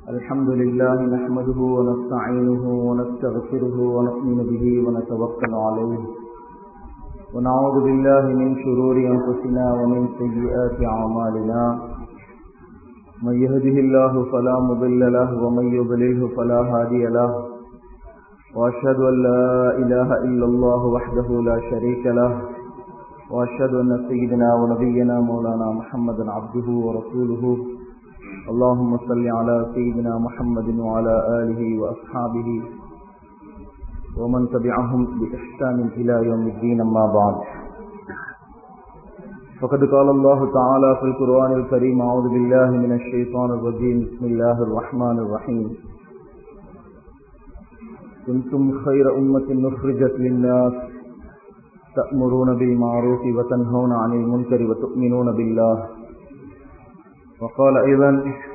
الحمد لله نحمده ونستعينه ونستغفره ونؤمن به ونتوكل عليه ونعوذ بالله من شرور أنفسنا ومن سيئات أعمالنا من يهده الله فلا مضل له ومن يضلله فلا هادي له وأشهد أن لا إله إلا الله وحده لا شريك له وأشهد أن سيدنا ونبينا مولانا محمد عبده ورسوله اللهم صل على سيدنا محمد وعلى آله وأصحابه ومن تبعهم بإحسان إلى يوم الدين أما بعد فقد قال الله تعالى في القرآن الكريم أعوذ بالله من الشيطان الرجيم بسم الله الرحمن الرحيم كنتم خير أمة أخرجت للناس تأمرون بالمعروف وتنهون عن المنكر وتؤمنون بالله وقال أيضا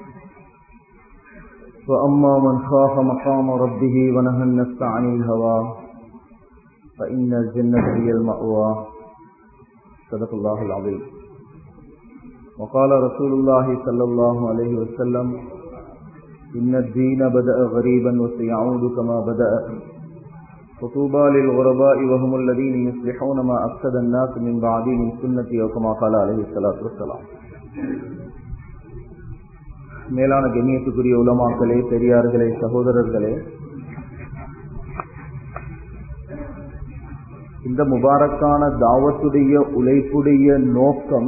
فأما من خاف مقام ربه ونهى النفس عن الهوى فإن الجنة هي المأوى صدق الله العظيم وقال رسول الله صلى الله عليه وسلم إن الدين بدأ غريبا وسيعود كما بدأ فطوبى للغرباء وهم الذين يصلحون ما أفسد الناس من بعدي من سنتي وكما قال عليه الصلاة والسلام மேலான கண்ணியத்துக்குரிய உலமாக்களே பெரியார்களே சகோதரர்களே இந்த முபாரக்கான தாவத்துடைய உழைப்புடைய நோக்கம்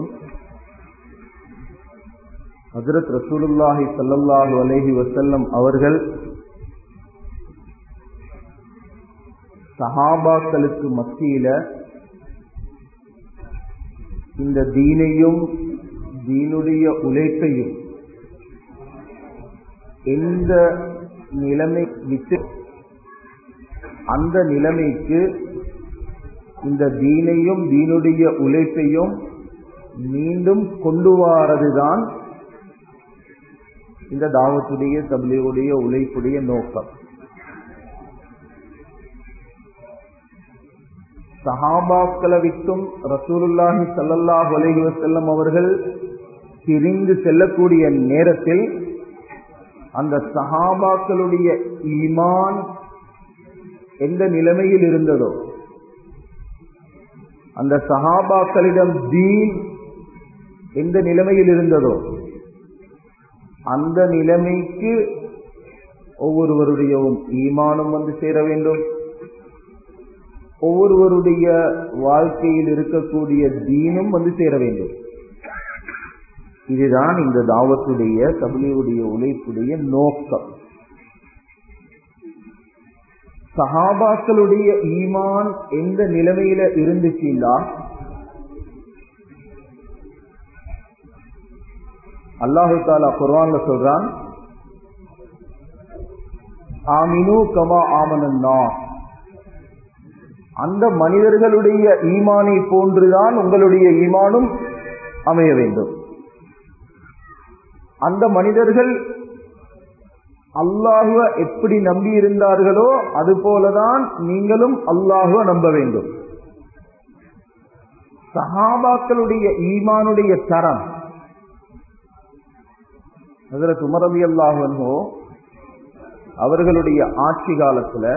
ஹசரத் ரசூலுல்லாஹி சல்லல்லாஹு அலேஹி வசல்லம் அவர்கள் சஹாபாக்களுக்கு மத்தியில இந்த தீனையும் தீனுடைய உழைப்பையும் எந்த நிலைமை விட்டு அந்த நிலைமைக்கு இந்த தீனையும் தீனுடைய உழைப்பையும் மீண்டும் கொண்டு வாரதுதான் இந்த தாவத்துடைய தபிலியுடைய உழைப்புடைய நோக்கம் சஹாபாக்களை விட்டும் ரசூலுல்லாஹி சல்லல்லாஹ் அலைஹி வசல்லம் அவர்கள் பிரிந்து செல்லக்கூடிய நேரத்தில் அந்த சஹாபாக்களுடைய ஈமான் எந்த நிலைமையில் இருந்ததோ அந்த சஹாபாக்களிடம் தீன் எந்த நிலைமையில் இருந்ததோ அந்த நிலைமைக்கு ஒவ்வொருவருடைய ஈமானும் வந்து சேர வேண்டும் ஒவ்வொருவருடைய வாழ்க்கையில் இருக்கக்கூடிய தீனும் வந்து சேர வேண்டும் இதுதான் இந்த தாவத்துடைய தபிலியுடைய உழைப்புடைய நோக்கம் சஹாபாக்களுடைய ஈமான் எந்த நிலைமையில இருந்துச்சுன்னா அல்லாஹு தாலா குர்வான்ல சொல்றான் ஆமினு கமா ஆமனன்னா அந்த மனிதர்களுடைய ஈமானை போன்றுதான் உங்களுடைய ஈமானும் அமைய வேண்டும் அந்த மனிதர்கள் அல்லாஹுவ எப்படி நம்பி இருந்தார்களோ அது போலதான் நீங்களும் அல்லாஹுவ நம்ப வேண்டும் சஹாபாக்களுடைய ஈமானுடைய தரம் அதில் துமரவி அல்லாஹோ அவர்களுடைய ஆட்சி காலத்துல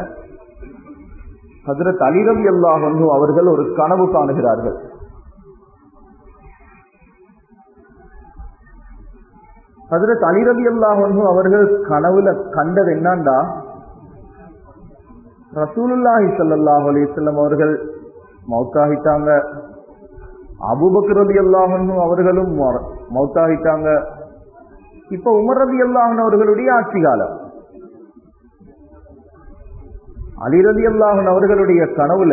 ஹசரத் அலிரவி அல்லாஹோ அவர்கள் ஒரு கனவு காணுகிறார்கள் ஹசரத் அலிரவி அல்லாஹு அவர்கள் கனவுல கண்டது என்னண்டா ரசூலுல்லாஹி சல்லாஹ் அலிசல்லம் அவர்கள் மௌத்தாகிட்டாங்க அபுபக்கர் ரதி அல்லாஹு அவர்களும் மௌத்தாகிட்டாங்க இப்ப உமர் ரதி அல்லாஹன் அவர்களுடைய ஆட்சி காலம் அலிரதி அல்லாஹன் அவர்களுடைய கனவுல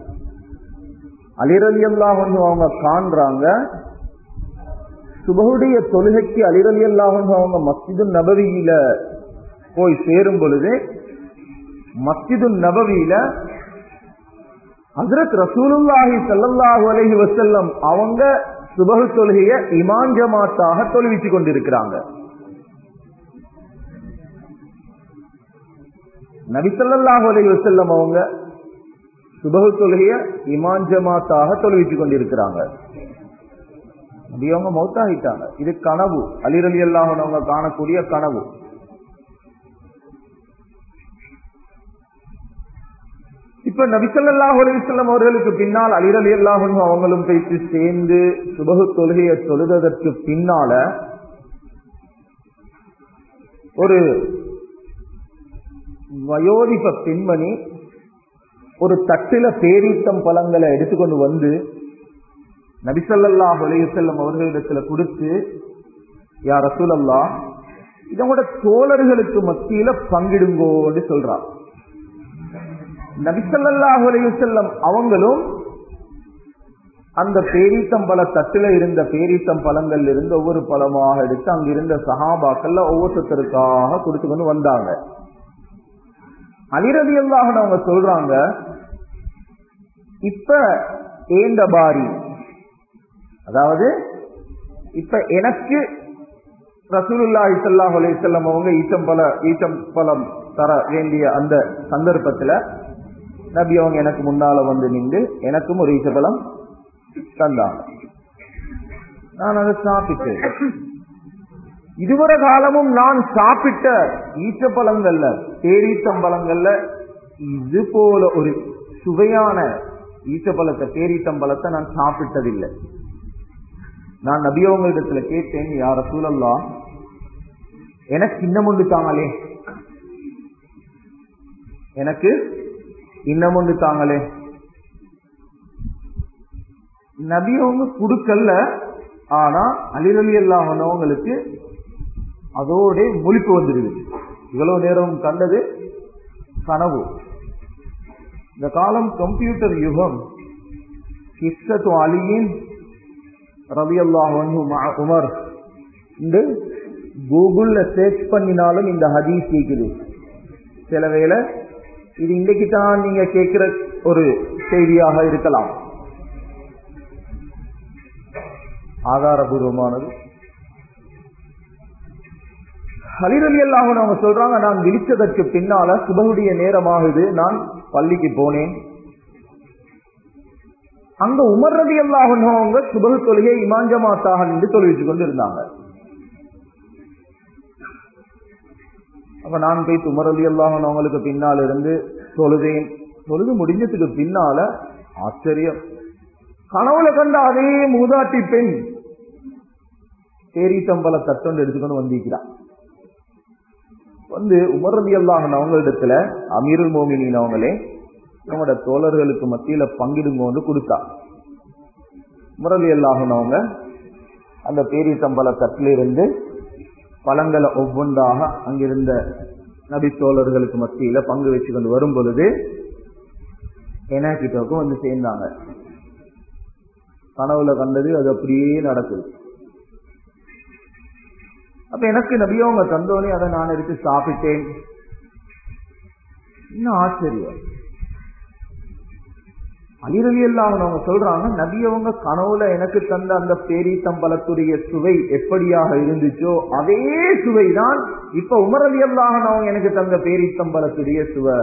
அலிரதி அல்லாஹன் அவங்க காண்றாங்க சுபகுடைய தொழுகைக்கு அலிரலி அல்லாஹ் அவங்க மஸ்ஜிது நபவியில போய் சேரும் பொழுது மஸ்ஜிது நபவியில ஹசரத் ரசூலுல்லாஹி சல்லல்லாஹு அலஹி வசல்லம் அவங்க சுபகு தொழுகைய இமான் ஜமாத்தாக தொழுவிச்சு கொண்டிருக்கிறாங்க நபிசல்லாஹு அலஹி வசல்லம் அவங்க சுபகு தொழுகைய இமான் ஜமாத்தாக தொழுவிச்சு கொண்டிருக்கிறாங்க நபி அவங்க மௌத்தாகிட்டாங்க இது கனவு அலிரலி அல்லாஹன் அவங்க காணக்கூடிய கனவு இப்ப நபிசல்லாஹு அலிசல்லம் அவர்களுக்கு பின்னால் அலிரலி அல்லாஹும் அவங்களும் பேசி சேர்ந்து சுபகு தொழுகையை தொழுதற்கு பின்னால ஒரு வயோதிப பெண்மணி ஒரு தட்டில பேரீத்தம் பழங்களை எடுத்துக்கொண்டு வந்து நபிசல்லாஹ் அலையுசல்லம் அவர்களிடத்துல கொடுத்து யார் ரசூலல்லா இதோட தோழர்களுக்கு மத்தியில பங்கிடுங்கோன்னு சொல்றார் நபிசல்லாஹு அலையுசல்லம் அவங்களும் அந்த பேரீத்தம்பழ தட்டில இருந்த பேரீத்தம் பழங்கள்ல இருந்து ஒவ்வொரு பழமாக எடுத்து அங்கிருந்த சகாபாக்கள்ல ஒவ்வொருத்தருக்காக கொடுத்து கொண்டு வந்தாங்க அலிரதி அல்லாஹ் அவங்க சொல்றாங்க இப்ப ஏந்த பாரி அதாவது இப்ப எனக்கு ரசூலுல்லாஹி ஸல்லல்லாஹு அலைஹி வஸல்லம் அவங்க ஈச்சம்பழ ஈச்சம்பழம் தர வேண்டிய அந்த சந்தர்ப்பத்துல நபி அவங்க எனக்கு முன்னால வந்து நின்று எனக்கும் ஒரு ஈச்சப்பழம் தந்தாங்க நான் அதை சாப்பிட்டேன் இதுவரை காலமும் நான் சாப்பிட்ட ஈச்சப்பழங்கள்ல பேரீத்தம்பழங்கள்ல இது போல ஒரு சுவையான ஈச்சப்பழத்தை பேரீத்தம்பழத்தை நான் சாப்பிட்டதில்லை நான் நபியவங்களிடத்துல கேட்டேன் யார சூழல்லா எனக்கு இன்னும் ஒன்று தாங்களே எனக்கு இன்னும் ஒன்று தாங்களே நபியவங்க குடுக்கல்ல ஆனா அலிரலி அல்லாமனவங்களுக்கு அதோட முழிப்பு வந்துடுது இவ்வளவு நேரம் கண்டது கனவு இந்த காலம் கம்ப்யூட்டர் யுகம் கிஸ்ஸத்து அலியின் ரவி அல்லாஹ் உமர் இந்த கூகுள்ல சர்ச் பண்ணினாலும் இந்த ஹதீஸ் கேக்குது சில வேளை இது இன்றைக்கு தான் நீங்க கேட்கிற ஒரு செய்தியாக இருக்கலாம் ஆதாரபூர்வமானது ஹலிரலி அல்லாஹ் அவங்க சொல்றாங்க நான் விழிச்சதற்கு பின்னால சுபகுடைய நேரமாகுது நான் பள்ளிக்கு போனேன் அங்க உமர் ரதி அல்லாஹங்க சுபகு தொழுகை இமாஞ்சமாத்தாக நின்று தொழுவிச்சு கொண்டு இருந்தாங்க அப்ப நான் போய் உமர் அலி அல்லாஹன் அவங்களுக்கு பின்னால் இருந்து தொழுதேன் தொழுது முடிஞ்சதுக்கு பின்னால ஆச்சரியம் கனவுல கண்ட அதே மூதாட்டி பெண் பேரித்தம்பல தட்டொண்டு எடுத்துக்கொண்டு வந்திருக்கிறான் வந்து உமர் ரதி அல்லாஹன் அவங்களிடத்துல அமீருல் மோமினின் அவங்களே அவங்களோட தோழர்களுக்கு மத்தியில பங்கிடுங்கன்னு கொடுத்தா முரளி அல்லாஹன் அவங்க அந்த பேரித்தம்பல தட்டில இருந்து பழங்களை ஒவ்வொன்றாக அங்கிருந்த நபி தோழர்களுக்கு மத்தியில பங்கு வச்சு கொண்டு வரும் பொழுது என்ன கிட்டவுக்கும் வந்து சேர்ந்தாங்க கனவுல கண்டது அது அப்படியே நடக்குது அப்ப எனக்கு நபியவங்க தந்தோனே அதை நான் எடுத்து சாப்பிட்டேன் இன்னும் ஆச்சரியம் அலிரலி எல்லாம் அவங்க சொல்றாங்க நபியவங்க கனவுல எனக்கு தந்த அந்த பேரீத்தம்பலத்துடைய சுவை எப்படியாக இருந்துச்சோ அதே சுவை தான் இப்ப உமரலி அல்லாஹ் அவங்க எனக்கு தந்த பேரீத்தம்பலத்துடைய சுவை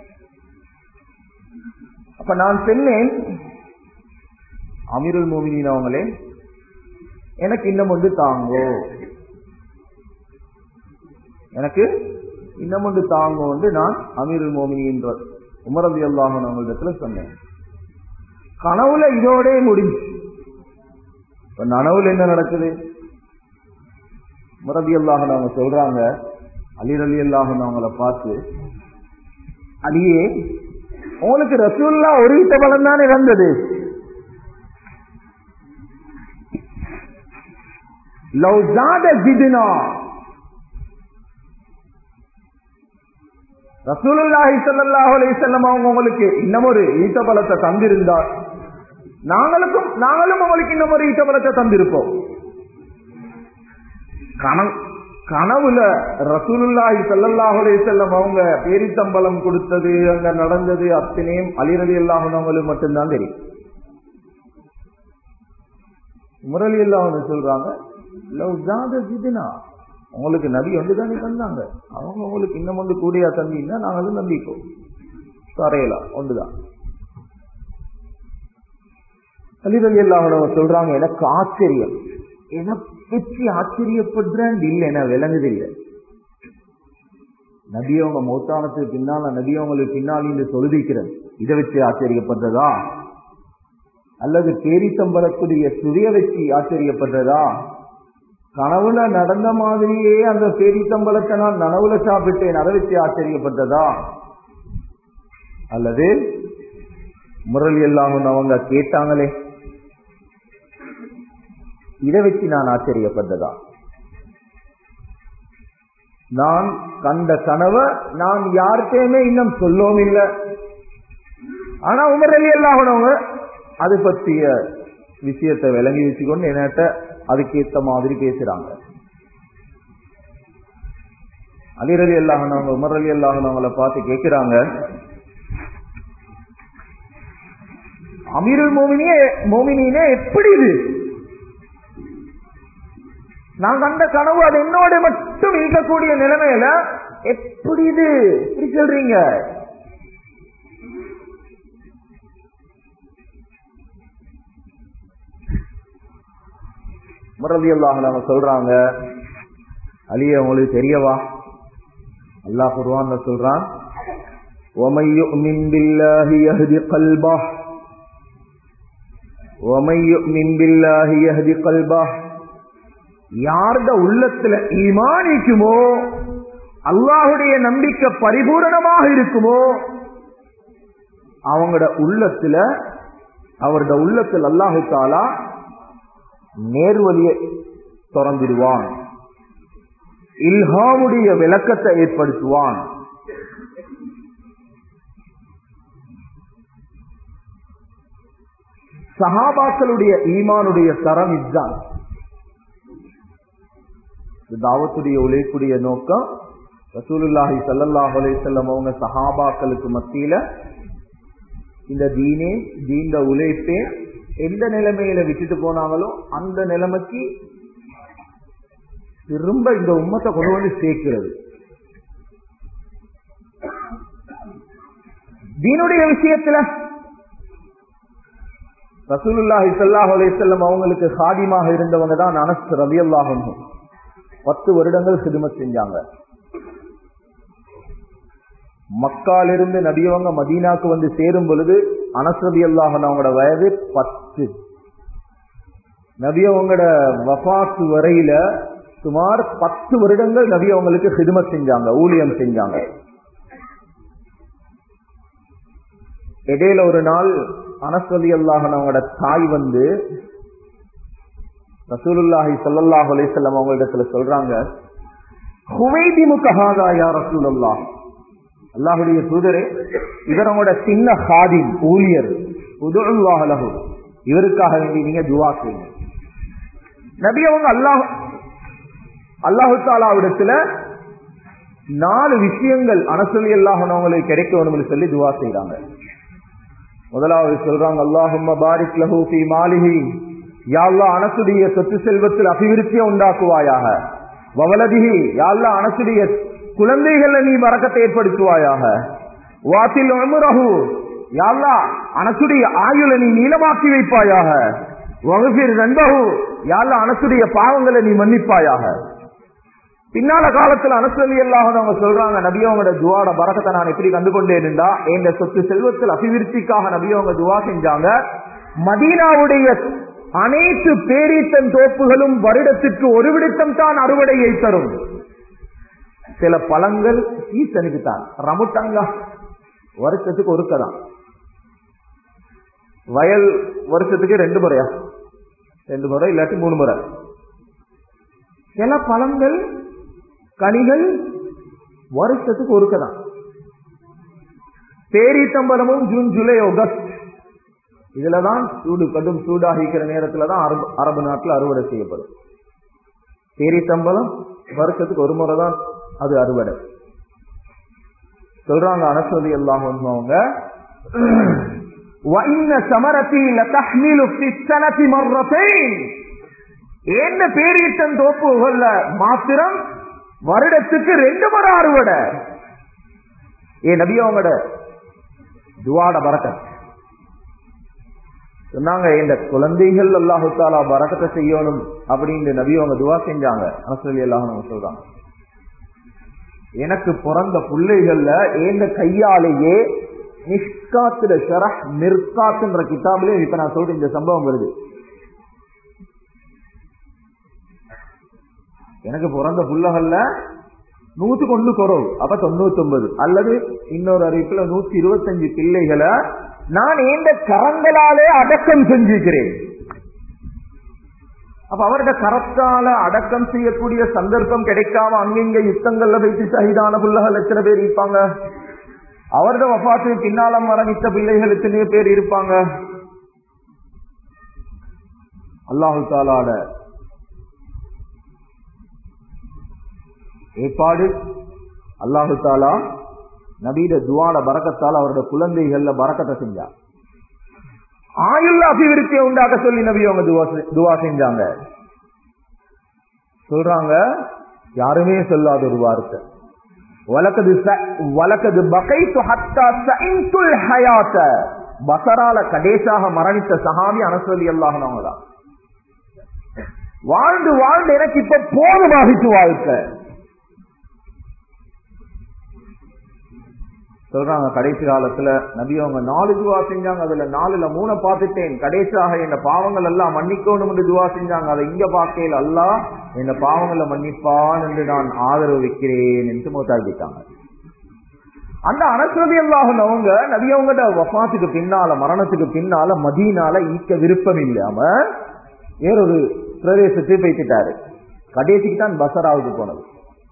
அப்ப நான் சொன்னேன் அமீருல் மோமினின் அவங்களே எனக்கு இன்னும் வந்து தாங்கோ எனக்கு இன்னும் ஒன்று தாங்கோன்னு நான் அமீருல் மோமினின்ற உமரதி அல்லாஹன் அவங்களிடத்துல சொன்னேன் கனவுல இதோட முடிஞ்சு இப்ப நனவுல என்ன நடக்குது முரதி அல்லாஹன் அவங்க சொல்றாங்க அலிர் அலி அல்லாஹன் அவங்கள பார்த்து அலியே உங்களுக்கு ரசூல்லா ஒரு ஈட்ட பலம் தான் இறந்தது லவ் ஜாத ஜிதுனா ரசூலுல்லாஹி ஸல்லல்லாஹு அலைஹி வஸல்லம் அவங்க உங்களுக்கு இன்னும் ஒரு ஈட்ட பலத்தை தந்திருந்தார் நாங்களுக்கும் நாங்களும் உங்களுக்கு இன்னும் ஒரு ஈட்ட பலத்தை தந்திருப்போம் கனவு கனவுல ரசூலுல்லாஹி ஸல்லல்லாஹு அலைஹி வஸல்லம் அவங்க பேரித்தம்பலம் கொடுத்தது அங்க நடந்தது அத்தனையும் அலிரலி அல்லாஹ்னவங்களுக்கு மட்டும்தான் தெரியும் முரளி அல்லாஹ் சொல்றாங்க லவ் ஜாத ஜிதுனா உங்களுக்கு நபி ஒன்று தானே தந்தாங்க அவங்க உங்களுக்கு இன்னும் ஒன்று கூடியா தந்தீங்கன்னா நாங்களும் நம்பிப்போம் தரையலாம் ஒன்றுதான் அலிரலி அல்லாஹ் சொல்றாங்க எனக்கு ஆச்சரியம் எதை பற்றி ஆச்சரியப்படுறேன் இல்லை என விளங்குது இல்லை நபியவங்க மௌத்தானத்துக்கு பின்னால நபியவங்களுக்கு பின்னால் இந்த சொல்லிக்கிறேன் இதை வச்சு ஆச்சரியப்படுறதா அல்லது பேரித்தம்பலத்துடைய சுரிய வச்சு ஆச்சரியப்படுறதா கனவுல நடந்த மாதிரியே அந்த பேரித்தம்பலத்தை நான் நனவுல சாப்பிட்டேன் அதை வச்சு ஆச்சரியப்பட்டதா அல்லது முரளி எல்லாம் அவங்க கேட்டாங்களே இதை வச்சு நான் ஆச்சரியப்பட்டதா நான் கண்ட கனவை நான் யார்கிட்டயுமே இன்னும் சொல்லவும் இல்லை ஆனா உமர் அலி அல்லாஹனவங்க அது பற்றிய விஷயத்தை விளங்கி வச்சுக்கொண்டு என்கிட்ட அதுக்கேத்த மாதிரி பேசுறாங்க அலிர் அலி அல்லாஹனவங்க உமர் அலி அல்லாஹனவங்களை பார்த்து கேட்கிறாங்க அமீருல் மோமினியே மோமினினே எப்படி இது நான் கண்ட கனவு அது என்னோட மட்டும் இருக்கக்கூடிய நிலைமையில எப்படி இது இப்படி சொல்றீங்க மரதி அல்லாஹ் நம்ம சொல்றாங்க அலிய உங்களுக்கு தெரியவா அல்லாஹ் குர்வான் சொல்றான் ومن يؤمن بالله يهد قلبه ومن يؤمن بالله يهد قلبه யார்ட உள்ளத்துல ஈமானிக்குமோ அல்லாஹுடைய நம்பிக்கை பரிபூரணமாக இருக்குமோ அவங்களோட உள்ளத்துல அவரோட உள்ளத்தில் அல்லாஹு தாலா நேர்வழியை திறந்துடுவான் இல்ஹாமுடைய விளக்கத்தை ஏற்படுத்துவான் சஹாபாக்களுடைய ஈமானுடைய தரம் இதுதான் தாவத்துடைய உழைப்புடைய நோக்கம் ரசூலுல்லாஹி சல்லாஹ் அலையம் அவங்க சஹாபாக்களுக்கு மத்தியில இந்த தீனே தீண்ட உழைப்பே எந்த நிலைமையில விட்டுட்டு போனாங்களோ அந்த நிலைமைக்கு திரும்ப இந்த உம்மத்தை கொண்டு வந்து சேர்க்கிறது தீனுடைய விஷயத்துல ரசூலுல்லாஹி சல்லாஹ் அலையம் அவங்களுக்கு சாதிமாக இருந்தவங்க தான் அனஸ் ரவி அல்லாஹும் பத்து வருடங்கள் சிதுமத் செஞ்சாங்க மக்காலிருந்து நபியவங்க மதீனாக்கு வந்து சேரும் பொழுது அனசதி அல்லாஹன் அவங்களோட வயது பத்து நபியவங்களோட வபாத்து வரையில சுமார் பத்து வருடங்கள் நபி அவங்களுக்கு ஹிதுமத் செஞ்சாங்க ஊழியம் செஞ்சாங்க இடையில ஒரு நாள் அனஸ்வதி அல்லாஹன் அவங்களோட தாய் வந்து ரசூலுல்லாஹி சல்லாஹ் அலிசல்லாம் அவங்களிடத்துல சொல்றாங்க ஹுவைதி முகஹாதா யா ரசூலுல்லா அல்லாஹுடைய தூதரே இவர் அவங்களோட சின்ன ஹாதிம் ஊழியர் உதுல்லாஹலகு இவருக்காக வேண்டி நீங்க துவா செய்யுங்க நபி அவங்க அல்லாஹ் அல்லாஹு தாலாவிடத்துல நாலு விஷயங்கள் அனசொல்லி அல்லாஹன் அவங்களுக்கு கிடைக்கணும்னு சொல்லி துவா செய்யறாங்க முதலாவது சொல்றாங்க அல்லாஹும்ம பாரிக் லஹு ஃபி மாலிஹி யாழ்லா அனசுடைய சொத்து செல்வத்தில் அபிவிருத்தியை உண்டாக்குவாயாக வவலதிகி யாழ்லா அனசுடைய குழந்தைகளை நீ மறக்கத்தை ஏற்படுத்துவாயாக வாத்தில் அமுரகு யாழ்லா அனசுடைய ஆயுளை நீ நீளமாக்கி வைப்பாயாக வகுப்பில் நண்பகு யாழ்லா அனசுடைய பாவங்களை நீ மன்னிப்பாயாக பின்னால காலத்துல அனுசலி எல்லாம் அவங்க சொல்றாங்க நபியவங்களோட துவாட பறக்கத்தை நான் எப்படி கண்டு கொண்டேன்டா என்ற சொத்து செல்வத்தில் அபிவிருத்திக்காக நபியவங்க துவா செஞ்சாங்க மதீனாவுடைய அனைத்து பேரீத்தன் தோப்புகளும் வருடத்திற்கு ஒரு விடுத்தம் தான் அறுவடையை தரும் சில பழங்கள் சீசனுக்கு தான் ரமுட்டங்கா வருஷத்துக்கு ஒருக்கதான் வயல் வருஷத்துக்கு ரெண்டு முறையா ரெண்டு முறை இல்லாட்டி மூணு முறை சில பழங்கள் கனிகள் வருஷத்துக்கு ஒருக்கதான் பேரீத்தம்பலமும் ஜூன் ஜூலை ஆகஸ்ட் இதுலதான் சூடு கடும் சூடாகிக்கிற நேரத்துல தான் அரபு அரபு நாட்டில் அறுவடை செய்யப்படும் பேரித்தம்பலம் வருஷத்துக்கு ஒரு முறை தான் அது அறுவடை சொல்றாங்க அனசதி எல்லாம் அவங்க وَإِنَّ سَمَرَتِي لَتَحْمِلُ فِي السَّنَةِ مَرَّتَيْنِ என்ன பேரீட்டன் தோப்புகள்ல மாத்திரம் வருடத்துக்கு ரெண்டு முறை அறுவடை ஏ நபியோங்கட துவாட பறக்கத் சொன்னாங்க இந்த குழந்தைகள் அல்லாஹு தாலா பறக்கத்தை செய்யணும் அப்படின்னு நபி அவங்க துவா செஞ்சாங்க அனசலி அல்லாஹ் சொல்றாங்க எனக்கு பிறந்த பிள்ளைகள்ல எந்த கையாலேயே மிஷ்காத்துல ஷரஹ் மிர்காத்துன்ற கிதாபிலே இப்ப நான் சொல்றேன் இந்த சம்பவம் வருது எனக்கு பிறந்த புள்ளகல்ல நூத்துக்கு ஒண்ணு குறவு அப்ப தொண்ணூத்தி ஒன்பது அல்லது இன்னொரு அறிவிப்புல நூத்தி இருபத்தஞ்சு பிள்ளைகளை நான் ஏந்த கரங்களாலே அடக்கம் செஞ்சிருக்கிறேன் அப்ப அவருடைய கரத்தால அடக்கம் செய்யக்கூடிய சந்தர்ப்பம் கிடைக்காம அங்கிங்க யுத்தங்கள்ல வைத்து சகிதான பிள்ளைகள் எத்தனை பேர் இருப்பாங்க அவரது வபாத்துக்கு பின்னால மரணித்த பிள்ளைகள் எத்தனையோ பேர் இருப்பாங்க அல்லாஹு தாலாட ஏற்பாடு அல்லாஹு தாலா நபீட துவாட பறக்கத்தால் அவருடைய குழந்தைகள்ல பறக்கத்தை செஞ்சார் ஆயுள் அபிவிருத்தியை உண்டாக்க சொல்லி நபி அவங்க துவா செ- துவா செஞ்சாங்க சொல்றாங்க யாருமே சொல்லாத ஒரு வார்த்தை வலக்கது ச- வலக்கது பகைத்து ஹத்தா சைன்துல் ஹயாத்த பசரால கடைசாக மரணித்த சஹாபி அனசலி அல்லாஹனவங்க தான் வாழ்ந்து வாழ்ந்து எனக்கு இப்ப போதுமாகிட்டு வாழ்க்கை சொல்றாங்க கடைசி காலத்துல நபி அவங்க நாலு துவா செஞ்சாங்க அதுல நாலுல மூணை பார்த்துட்டேன் கடைசியாக இந்த பாவங்கள் எல்லாம் மன்னிக்கணும் என்று துவா செஞ்சாங்க அதை இங்க பார்க்கையில் அல்லா இந்த பாவங்களை மன்னிப்பான் என்று நான் ஆதரவு வைக்கிறேன் என்று மூத்தாக்கிட்டாங்க அந்த அனஸ்ரதி அல்லாஹன் அவங்க நபி அவங்கட வஃபாத்துக்கு பின்னால மரணத்துக்கு பின்னால மதீனால ஈக்க விருப்பம் இல்லாம வேறொரு பிரதேசத்தை போய்த்திட்டாரு கடைசிக்கு தான் பசராவுக்கு போனது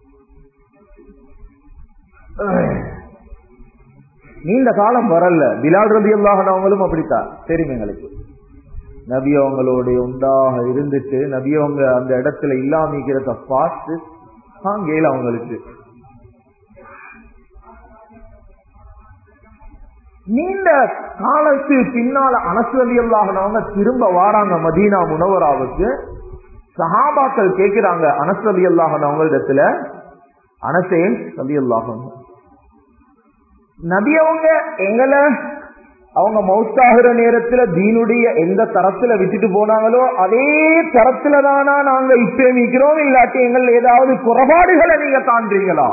நீண்ட காலம் வரல பிலால் ரபி அல்லாஹனவங்களும் அப்படித்தான் தெரியும் எங்களுக்கு நபி அவங்களோட உண்டாக இருந்துட்டு நபி அவங்க அந்த இடத்துல இல்லாமிக்கிறத பார்த்து தாங்கேல அவங்களுக்கு நீண்ட காலத்து பின்னால அனசு அலி அல்லாஹனவங்க திரும்ப வாராங்க மதீனா முனவராவுக்கு சஹாபாக்கள் கேட்கிறாங்க அனசு அலி அல்லாஹனவங்களிடத்துல அனசே அலி அல்லாஹன் நபி அவங்க எங்களை அவங்க மௌத்தாகிற நேரத்துல தீனுடைய எந்த தரத்துல விட்டுட்டு போனாங்களோ அதே தரத்துல தானா நாங்க இப்ப நிக்கிறோம் இல்லாட்டி எங்கள் ஏதாவது குறைபாடுகளை நீங்க காண்றீங்களா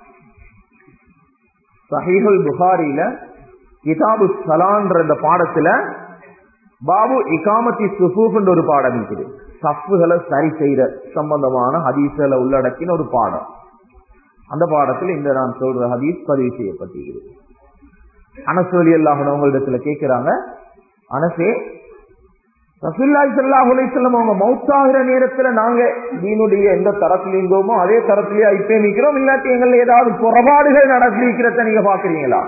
சஹீஹுல் புகாரில கிதாபு சலான்ற இந்த பாடத்துல பாபு இகாமத்தி சுஃபூஃப்ன்ற ஒரு பாடம் இருக்குது சஃப்புகளை சரி செய்யற சம்பந்தமான ஹதீஸ்களை உள்ளடக்கின ஒரு பாடம் அந்த பாடத்தில் இந்த நான் சொல்ற ஹதீஸ் பதிவு செய்யப்பட்டிருக்கிறது அனசோலி அல்லாஹனவங்களிடத்துல கேட்கிறாங்க அனசே ரசுல்லாய் சல்லாஹ் அலிசல்லம் அவங்க மௌத்தாகிற நேரத்துல நாங்க தீனுடைய எந்த தரத்துல இருந்தோமோ அதே தரத்திலேயே இப்பே நிக்கிறோம் இல்லாட்டி எங்களை ஏதாவது புறபாடுகள் நடத்திக்கிறத நீங்க பாக்குறீங்களா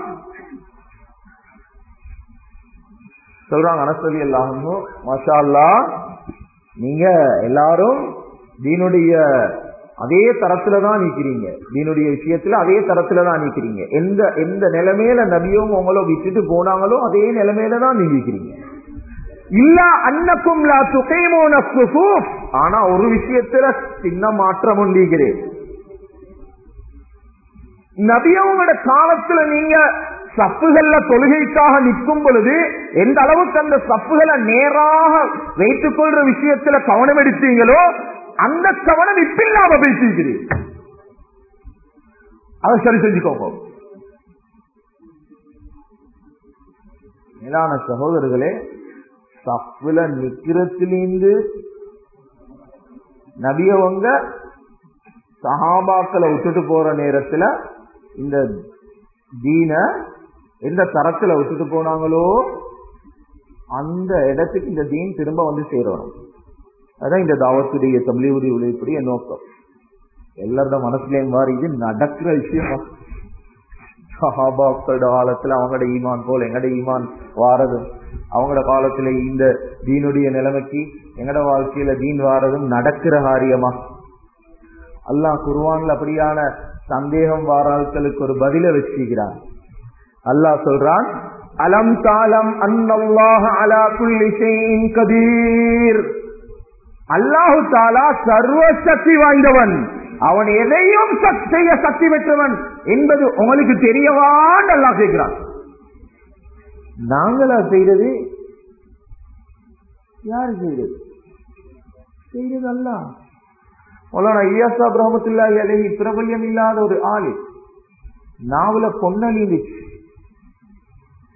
சொல்றாங்க அனசோலி அல்லாஹனும் மஷா அல்லா நீங்க எல்லாரும் தீனுடைய அதே தரத்துல தான் நிக்கிறீங்க தீனுடைய விஷயத்துல அதே தரத்துல தான் நிக்கிறீங்க எந்த எந்த நிலைமையில நபியும் உங்களோ விட்டுட்டு போனாங்களோ அதே நிலைமையில தான் நீங்கிக்கிறீங்க இல்ல அன்னக்கும் லா துகைமோன சுஃபூஃப். ஆனா ஒரு விஷயத்துல சின்ன மாற்றம் உண்டிகிறேன் நபியவங்களோட காலத்துல நீங்க சப்புகள்ல தொழுகைக்காக நிற்கும் பொழுது எந்த அளவுக்கு அந்த சப்புகளை நேராக வைத்துக் கொள்ற விஷயத்துல கவனம் எடுத்தீங்களோ அந்த கவனம் இப்ப இல்லாம பேசிக்கிறீங்க அதை சரி செஞ்சுக்கோங்க மேலான சகோதரர்களே சப்புல நிக்கிறத்திலிருந்து நபியவங்க சஹாபாக்களை விட்டுட்டு போற நேரத்துல இந்த தீன எந்த தரத்துல விட்டுட்டு போனாங்களோ அந்த இடத்துக்கு இந்த தீன் திரும்ப வந்து சேரணும் அதான் இந்த தாவத்துடைய தபிலிவுடைய உழைப்புடைய நோக்கம் எல்லாரோட மனசுலயும் மாறி இது நடக்கிற விஷயம் சஹாபாக்களோட காலத்துல அவங்களோட ஈமான் போல் எங்கட ஈமான் வாரதும் அவங்களோட காலத்துல இந்த தீனுடைய நிலைமைக்கு எங்கட வாழ்க்கையில தீன் வாரதும் நடக்கிற காரியமா அல்லாஹ் குருவான்ல அப்படியான சந்தேகம் வாராட்களுக்கு ஒரு பதில வச்சுக்கிறான் அல்லாஹ் சொல்றான் அலம் தாலம் அன்னல்லாஹ அலா குல்லி ஷைஇன் கதீர் அல்லாஹு தாலா சர்வ சக்தி வாய்ந்தவன் அவன் எதையும் சக்- செய்ய சக்தி பெற்றவன் என்பது உங்களுக்கு தெரியவான்னு அல்லாஹ் கேட்கிறான் நாங்களா செய்தது யாரு செய்தது செய்தது அல்லாஹ் மௌலானா இலியாசா பிரஹமத்துல்லாஹி அலைஹி பிரபல்யம் இல்லாத ஒரு ஆளு நாவல பொன்னல் இருந்துச்சு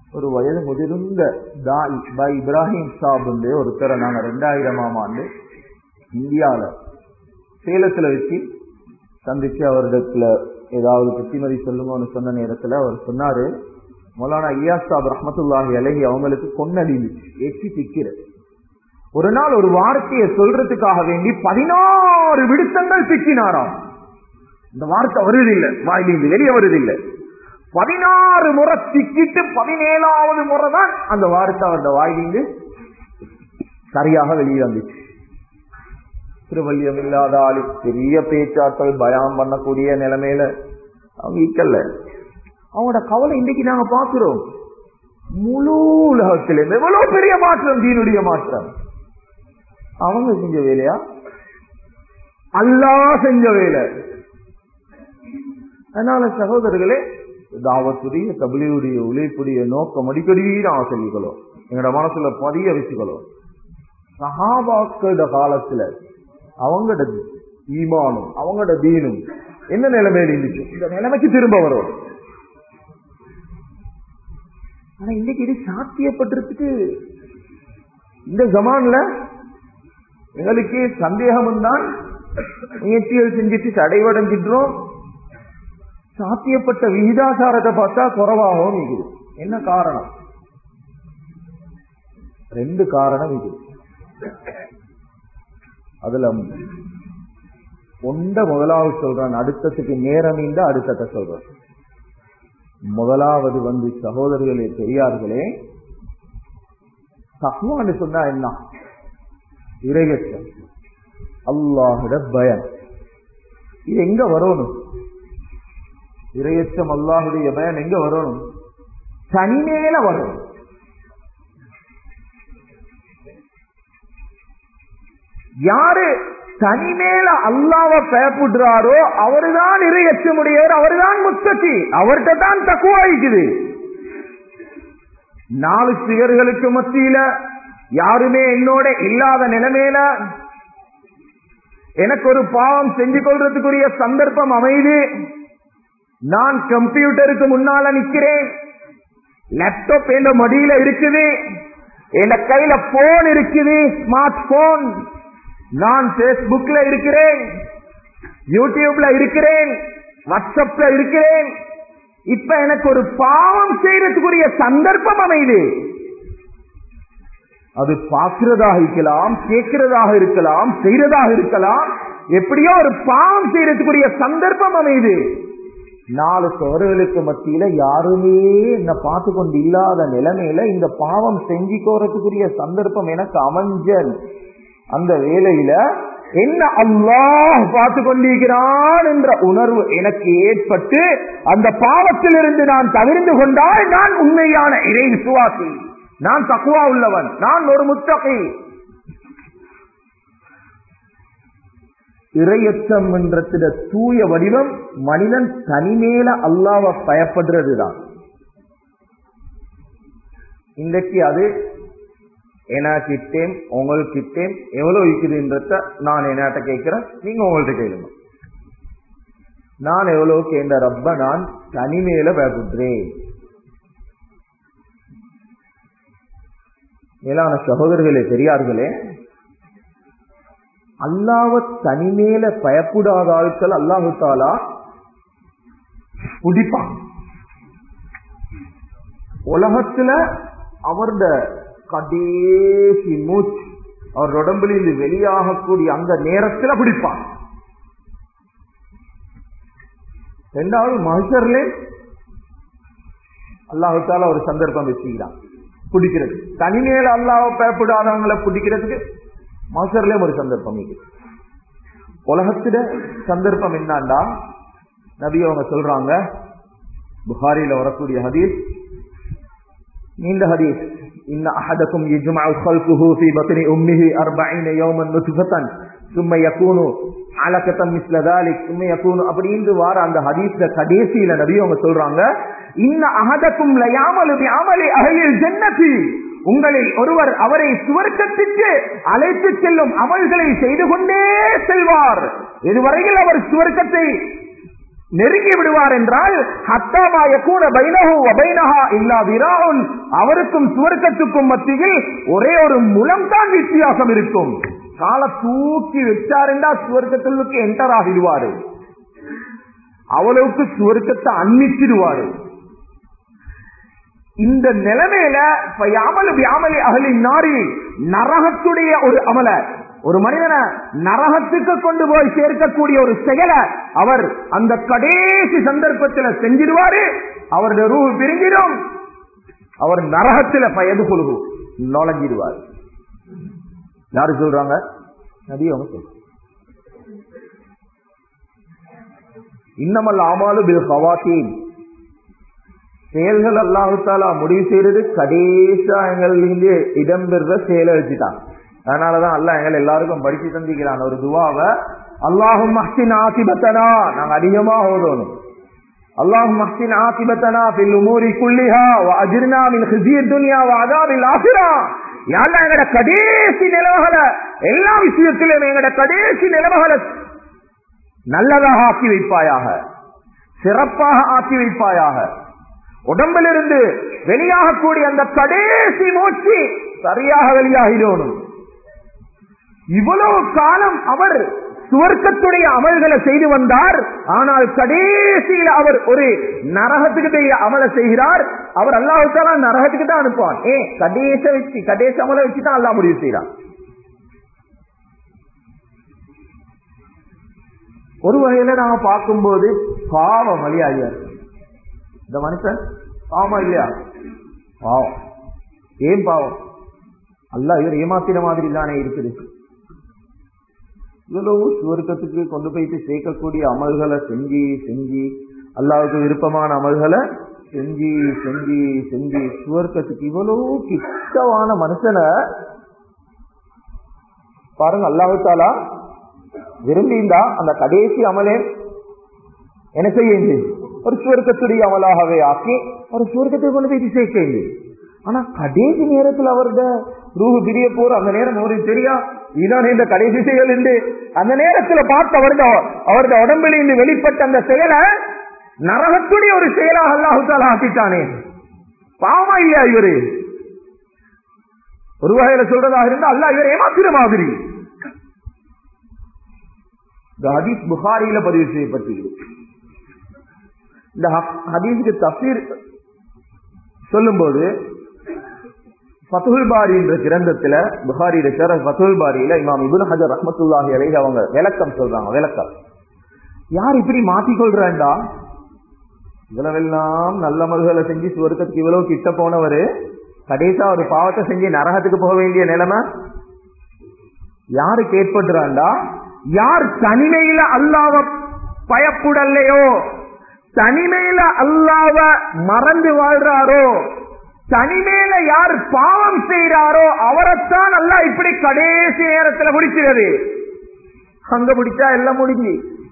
ஒரு வயது முதிர்ந்த தாய் பை இப்ராஹிம் சாப் வந்து ஒருத்தரை நாங்க ரெண்டாயிரமாம் ஆண்டு இந்தியால சேலத்துல வச்சு சந்திச்சு அவரிடத்துல ஏதாவது புத்திமதி சொல்லுங்கன்னு சொன்ன நேரத்துல அவர் சொன்னாரு மௌலானா ஐயாஸ் சாப் ரஹமத்துல்லாஹி அலஹி அவங்களுக்கு கொன்னடி எச்சி திக்கிற ஒரு நாள் ஒரு வார்த்தையை சொல்றதுக்காக வேண்டி பதினாறு விடுத்தங்கள் திக்கினாராம் இந்த வார்த்தை வருவதில்லை வாயிலிருந்து வெளியே வருவதில்லை பதினாறு முறை திக்கிட்டு பதினேழாவது முறை தான் அந்த வார்த்தை அவருடைய வாயிலிருந்து சரியாக வெளியே வந்துச்சு திருவள்ளியம் இல்லாத ஆளு பெரிய பேச்சாட்கள் பயம் பண்ணக்கூடிய நிலைமையில அவங்க இக்கல்ல அவங்களோட கவலை இன்றைக்கு நாங்க பாக்குறோம் முழு உலகத்தில் எவ்வளவு பெரிய மாற்றம் தீனுடைய மாற்றம் அவங்க செஞ்ச வேலையா அல்லா செஞ்ச வேலை அதனால சகோதரர்களே தாவத்துடைய தபிலியுடைய உழைப்புடைய நோக்கம் அடிக்கடி நான் சொல்லிக்கணும் எங்களோட மனசுல பதிய வச்சுக்கணும் சகாபாக்களோட காலத்துல அவங்களோட ஈமானும் அவங்களோட தீனும் என்ன நிலைமையில இருந்துச்சு இந்த நிலைமைக்கு திரும்ப வரும் ஆனா இன்னைக்கு இது சாத்தியப்பட்டிருக்கு இந்த ஜமான்ல எங்களுக்கு சந்தேகம் தான் முயற்சிகள் செஞ்சுட்டு தடைவடைஞ்சிடுறோம் சாத்தியப்பட்ட விகிதாசாரத்தை பார்த்தா குறைவாகவும் இருக்குது என்ன காரணம் ரெண்டு காரணம் இது அதுல ஒண்ட முதலாவது சொல்றேன் அடுத்ததுக்கு நேரம் இந்த அடுத்தத சொல்றேன் முதலாவது வந்து சகோதரர்களே பெரியார்களே தக்குவான்னு சொன்னா என்ன இறையற்றம் அல்லாஹிட பயம் இது எங்க வரணும் இரையச்சம் அல்லாஹுடைய பயம் எங்க வரணும் தனிமேல வரணும் யாரு தனிமேல அல்லாவ பயப்படுறாரோ அவருதான் இரையச்சமுடையவர் அவருதான் முத்தச்சி அவர்கிட்ட தான் தக்குவாய்க்குது நாலு சிகர்களுக்கு மத்தியில யாருமே என்னோட இல்லாத நிலைமையில எனக்கு ஒரு பாவம் செஞ்சு கொள்றதுக்குரிய சந்தர்ப்பம் அமைது நான் கம்ப்யூட்டருக்கு முன்னால நிக்கிறேன் லேப்டாப் என் மடியில இருக்குது என் கையில போன் இருக்குது ஸ்மார்ட் போன் நான் பேஸ்புக்ல இருக்கிறேன் யூடியூப்ல இருக்கிறேன் வாட்ஸ்அப்ல இருக்கிறேன் இப்ப எனக்கு ஒரு பாவம் செய்யறதுக்குரிய சந்தர்ப்பம் அமைது அது பார்க்கிறதாக இருக்கலாம் கேட்கிறதாக இருக்கலாம் செய்யறதாக இருக்கலாம் எப்படியோ ஒரு பாவம் செய்யறதுக்குரிய சந்தர்ப்பம் அமைது நாலு சுவர்களுக்கு மத்தியில யாருமே என்ன பார்த்து கொண்டு இல்லாத நிலைமையில இந்த பாவம் செஞ்சுக்கோறதுக்குரிய சந்தர்ப்பம் எனக்கு அமைஞ்சன் அந்த வேலையில என்ன அல்லாஹ் பார்த்து கொண்டிருக்கிறான் என்ற உணர்வு எனக்கு ஏற்பட்டு அந்த பாவத்திலிருந்து நான் தவிர்ந்து கொண்டால் நான் உண்மையான இறை விசுவாசி நான் தக்குவா உள்ளவன் நான் ஒரு முத்தகை இரையச்சம் என்றத்திட தூய வடிவம் மனிதன் தனிமேல அல்லாவ பயப்படுறதுதான் இன்றைக்கு அது எனக்கிட்டேன் உங்கள்கிட்டேன் எவ்வளவு இருக்குதுன்றத நான் என்னாட்ட கேட்கிறேன் நீங்க உங்கள்ட்ட கேளுங்க நான் எவ்வளவு கேண்ட ரப்ப நான் தனிமேல பயப்படுறேன் மேலான சகோதரர்களே பெரியார்களே அல்லாவ தனிமேல பயப்படாத ஆட்கள் அல்லாஹு தாலா பிடிப்பான் உலகத்துல அவருட கடைசி மூச்சு அவர் உடம்புல இருந்து வெளியாகக்கூடிய அந்த நேரத்துல பிடிப்பான் ரெண்டாவது மகசர்ல அல்லாஹு தாலா ஒரு சந்தர்ப்பம் வச்சுக்கிறான் பிடிக்கிறது தனிமேல அல்லாவ பயப்படாதவங்களை பிடிக்கிறதுக்கு மாசர்லயும் ஒரு சந்தர்ப்பம் இது உலகத்திட சந்தர்ப்பம் என்னாண்டா நபி அவங்க சொல்றாங்க புகாரில வரக்கூடிய ஹதீஸ் நீண்ட ஹதீஸ் إن أحدكم يجمع خلقه في بطن أمه أربعين يوما نطفة ثم يكون علقة مثل ذلك ثم يكون அப்படின்னு வார அந்த ஹதீஸ்ல கடைசியில நபி அவங்க சொல்றாங்க இன்ன அஹதக்கும் லயாமலு பிஅமலி அஹ்லில் ஜன்னதி உங்களில் ஒருவர் அவரை சுவர்க்கத்திற்கு அழைத்து செல்லும் அமல்களை செய்து கொண்டே செல்வார் இதுவரையில் அவர் சுவர்க்கத்தை நெருங்கி விடுவார் என்றால் ஹத்தாமாய கூட பைனஹு வபைனஹா இல்லா விராவுன் அவருக்கும் சுவர்க்கத்துக்கும் மத்தியில் ஒரே ஒரு முலம் தான் வித்தியாசம் இருக்கும் கால தூக்கி வச்சாருண்டா சுவர்க்கத்துக்கு என்டர் ஆகிடுவாரு அவ்வளவுக்கு சுவர்க்கத்தை அன்னிச்சிடுவாரு இந்த நிலைமையில யாமலு வியாமலி அகலின் நாரி நரகத்துடைய ஒரு அமல ஒரு மனிதனை நரகத்துக்கு கொண்டு போய் சேர்க்கக்கூடிய ஒரு செயலை அவர் அந்த கடைசி சந்தர்ப்பத்தில் செஞ்சிடுவாரு அவருடைய ரூ பிரிஞ்சிடும் அவர் நரகத்தில் பயது கொள்கு நுழைஞ்சிடுவார் யாரு சொல்றாங்க நபி அவங்க சொல்றாங்க இன்னமல் ஆமாலு பில் ஹவாத்தீன் செயல்கள் அல்லாஹாலா முடிவு செய்யறது கடைசா எங்களிருந்து இடம்பெற செயலை வச்சுட்டான் அதனாலதான் அல்ல எங்கள் எல்லாருக்கும் படிச்சு தந்திக்கிறான் ஒரு துவாவை அல்லாஹும் மஹ்சின் ஆசிபத்தனா நாங்க அதிகமா ஓதணும் அல்லாஹும் மஹ்சின் ஆசிபத்தனா பில் உமூரி குல்லிஹா வ அஜிர்னா மின் ஹிஸீர் துன்யா வ அதாபில் ஆஹிரா யாழ்லா எங்கட கடைசி நிலவுகளை எல்லா விஷயத்திலும் எங்கட கடைசி நிலவுகளை நல்லதாக ஆக்கி வைப்பாயாக சிறப்பாக ஆக்கி வைப்பாயாக உடம்பிலிருந்து வெளியாகக்கூடிய அந்த கடைசி மூச்சு சரியாக வெளியாகிடணும் இவ்வளவு காலம் அவர் சுவர்க்கத்துடைய அமல்களை செய்து வந்தார் ஆனால் கடைசியில் அவர் ஒரு நரகத்துக்கு அமலை செய்கிறார் அவர் அல்லாஹால நரகத்துக்கு தான் அனுப்புவான் ஏ கடைச வச்சு கடைசி அமலை வச்சு தான் அல்லா முடிவு செய்யறான் ஒரு வகையில நாம பார்க்கும்போது பாவம் வழியாகியார் இந்த மனுஷன் பாவமா இல்லையா பாவம் ஏன் பாவம் அல்ல இவர் ஏமாத்தின மாதிரி தானே இருக்குது இவ்வளவு சுவர்க்கத்துக்கு கொண்டு போயிட்டு சேர்க்கக்கூடிய அமல்களை செஞ்சு செஞ்சு அல்லாவுக்கு விருப்பமான அமல்களை செஞ்சு செஞ்சு செஞ்சு சுவர்க்கத்துக்கு இவ்வளவு கிட்டவான மனுஷனை பாருங்க அல்லாஹாலா விரும்பிந்தா அந்த கடைசி அமலே என்ன செய்யுது ஒரு சுவர்க்கத்துடைய அமலாகவே ஆக்கி ஒரு சுவர்க்கத்தை கொண்டு போய் சேர்க்க ஆனா கடைசி நேரத்தில் அவருடைய ரூஹு பிரிய போற அந்த நேரம் அவருக்கு தெரியா இதான் இந்த கடைசி செயல் என்று அந்த நேரத்தில் பார்த்து அவருடைய அவருடைய உடம்பில் இருந்து வெளிப்பட்ட அந்த செயலை நரகத்துடைய ஒரு செயலாக அல்லாஹால ஆக்கிட்டானே பாவமா இல்லையா இவரு ஒரு வகையில சொல்றதாக இருந்தா அல்ல இவர் ஏமாத்திர மாதிரி இந்த ஹதீஸ் புகாரியில பதிவு செய்யப்பட்டிருக்கு இந்த ஹதீஸுக்கு தஃசீர் சொல்லும்போது ஃபத்துல் பாரி என்ற கிரந்தத்துல புகாரி இருக்கிற ஃபத்துல் பாரியில இமாம் இபுன் ஹஜர் ரஹமத்துல்லாஹி அலைஹி அவங்க விளக்கம் சொல்றாங்க விளக்கம் யார் இப்படி மாத்திக்கொள்றாண்டா இவ்வளவெல்லாம் நல்ல மருகளை செஞ்சு சுவர்க்கத்துக்கு இவ்வளவு கிட்ட போனவரு கடைசா ஒரு பாவத்தை செஞ்சு நரகத்துக்கு போக வேண்டிய நிலைமை யாருக்கு ஏற்படுறாண்டா யார் தனிமையில அல்லாவ பயப்புடல்லையோ தனிமையில அல்லாவ மறந்து வாழ்றாரோ தனிமையில யார் பாவம் செய்யறாரோ அவரைத்தான் அல்ல இப்படி கடைசி நேரத்தில் முடிக்கிறது அங்க முடிச்சா எல்லாம் முடிஞ்சு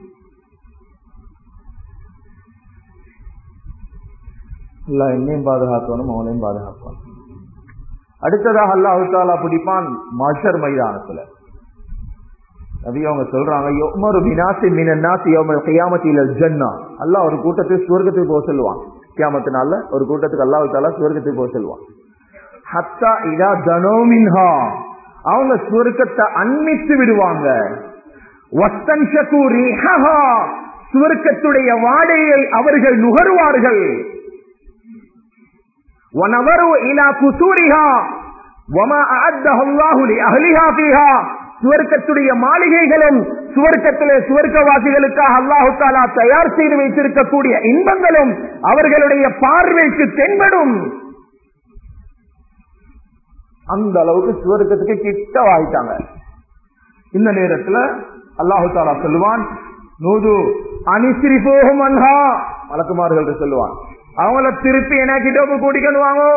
அல்ல என்னையும் பாதுகாக்கணும் அவனையும் பாதுகாக்கணும் அடுத்ததாக அல்லாஹு தாலா பிடிப்பான் மஷர் மைதானத்துல நபி அவங்க சொல்றாங்க யோமரு பினாசி மினாசி யோமல் கையாமத்தில ஜன்னா அல்லாஹ் ஒரு கூட்டத்துக்கு சுவர்க்கத்துக்கு போக சொல்லுவான் கியாமத்து நாள்ல ஒரு கூட்டத்துக்கு அல்லாஹு தாலா சுவர்க்கத்துக்கு போக சொல்லுவான் ஹத்தா இதா தனோமின்ஹா அவங்க சுவர்க்கத்தை அன்மித்து விடுவாங்க சுவர்க்கத்துடைய வாடையை அவர்கள் நுகருவார்கள் சுவர்க்கத்துடைய மாளிகைகளும் சுவர்க்கத்திலே சுவர்க்கவாசிகளுக்காக அல்லாஹு தாலா தயார் செய்து வைத்திருக்கக்கூடிய இன்பங்களும் அவர்களுடைய பார்வைக்கு தென்படும் அந்த அளவுக்கு சுவர்க்கத்துக்கு கிட்ட வாய்த்தாங்க இந்த நேரத்துல அல்லாஹு தாலா சொல்லுவான் நூது அனிசிரி போகும் அன்ஹா வழக்குமார்கள் சொல்லுவான் அவங்கள திருப்பி என்ன கிட்ட கூட்டிக்கணும் வாங்கோ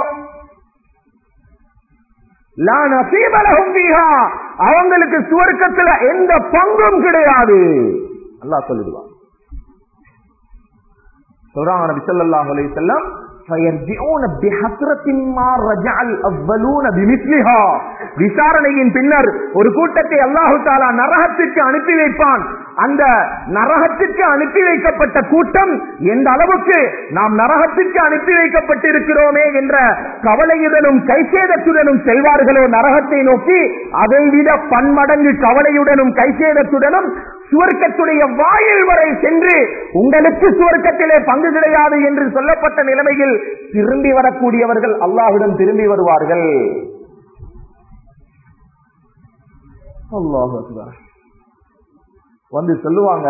அவங்களுக்கு சுவர்க்கத்துல எந்த பங்கும் கிடையாது அல்லா சொல்லிடுவான் சொல்றாங்க நபி ஸல்லல்லாஹு அலைஹி வஸல்லம் فَيَرْجِعُونَ بِحَسْرَةٍ مَا رَجَعَ الْأَوَّلُونَ بِمِثْلِهَا விசாரணையின் பின்னர் ஒரு கூட்டத்தை அல்லாஹு தாலா நரகத்திற்கு அனுப்பி வைப்பான் அந்த நரகத்திற்கு அனுப்பி வைக்கப்பட்ட கூட்டம் எந்த அளவுக்கு நாம் நரகத்திற்கு அனுப்பி வைக்கப்பட்டிருக்கிறோமே என்ற கவலையுடனும் கைசேதத்துடனும் செல்வார்களோ நரகத்தை நோக்கி அதைவிட பன்மடங்கு கவலையுடனும் கைசேதத்துடனும் சுவர்க்கத்துடைய வாயில் வரை சென்று உங்களுக்கு சுவர்க்கத்திலே பங்கு கிடையாது என்று சொல்லப்பட்ட நிலைமையில் திரும்பி வரக்கூடியவர்கள் அல்லாஹுடன் திரும்பி வருவார்கள் அல்லாஹ் அக்பர். வந்து சொல்லுவாங்க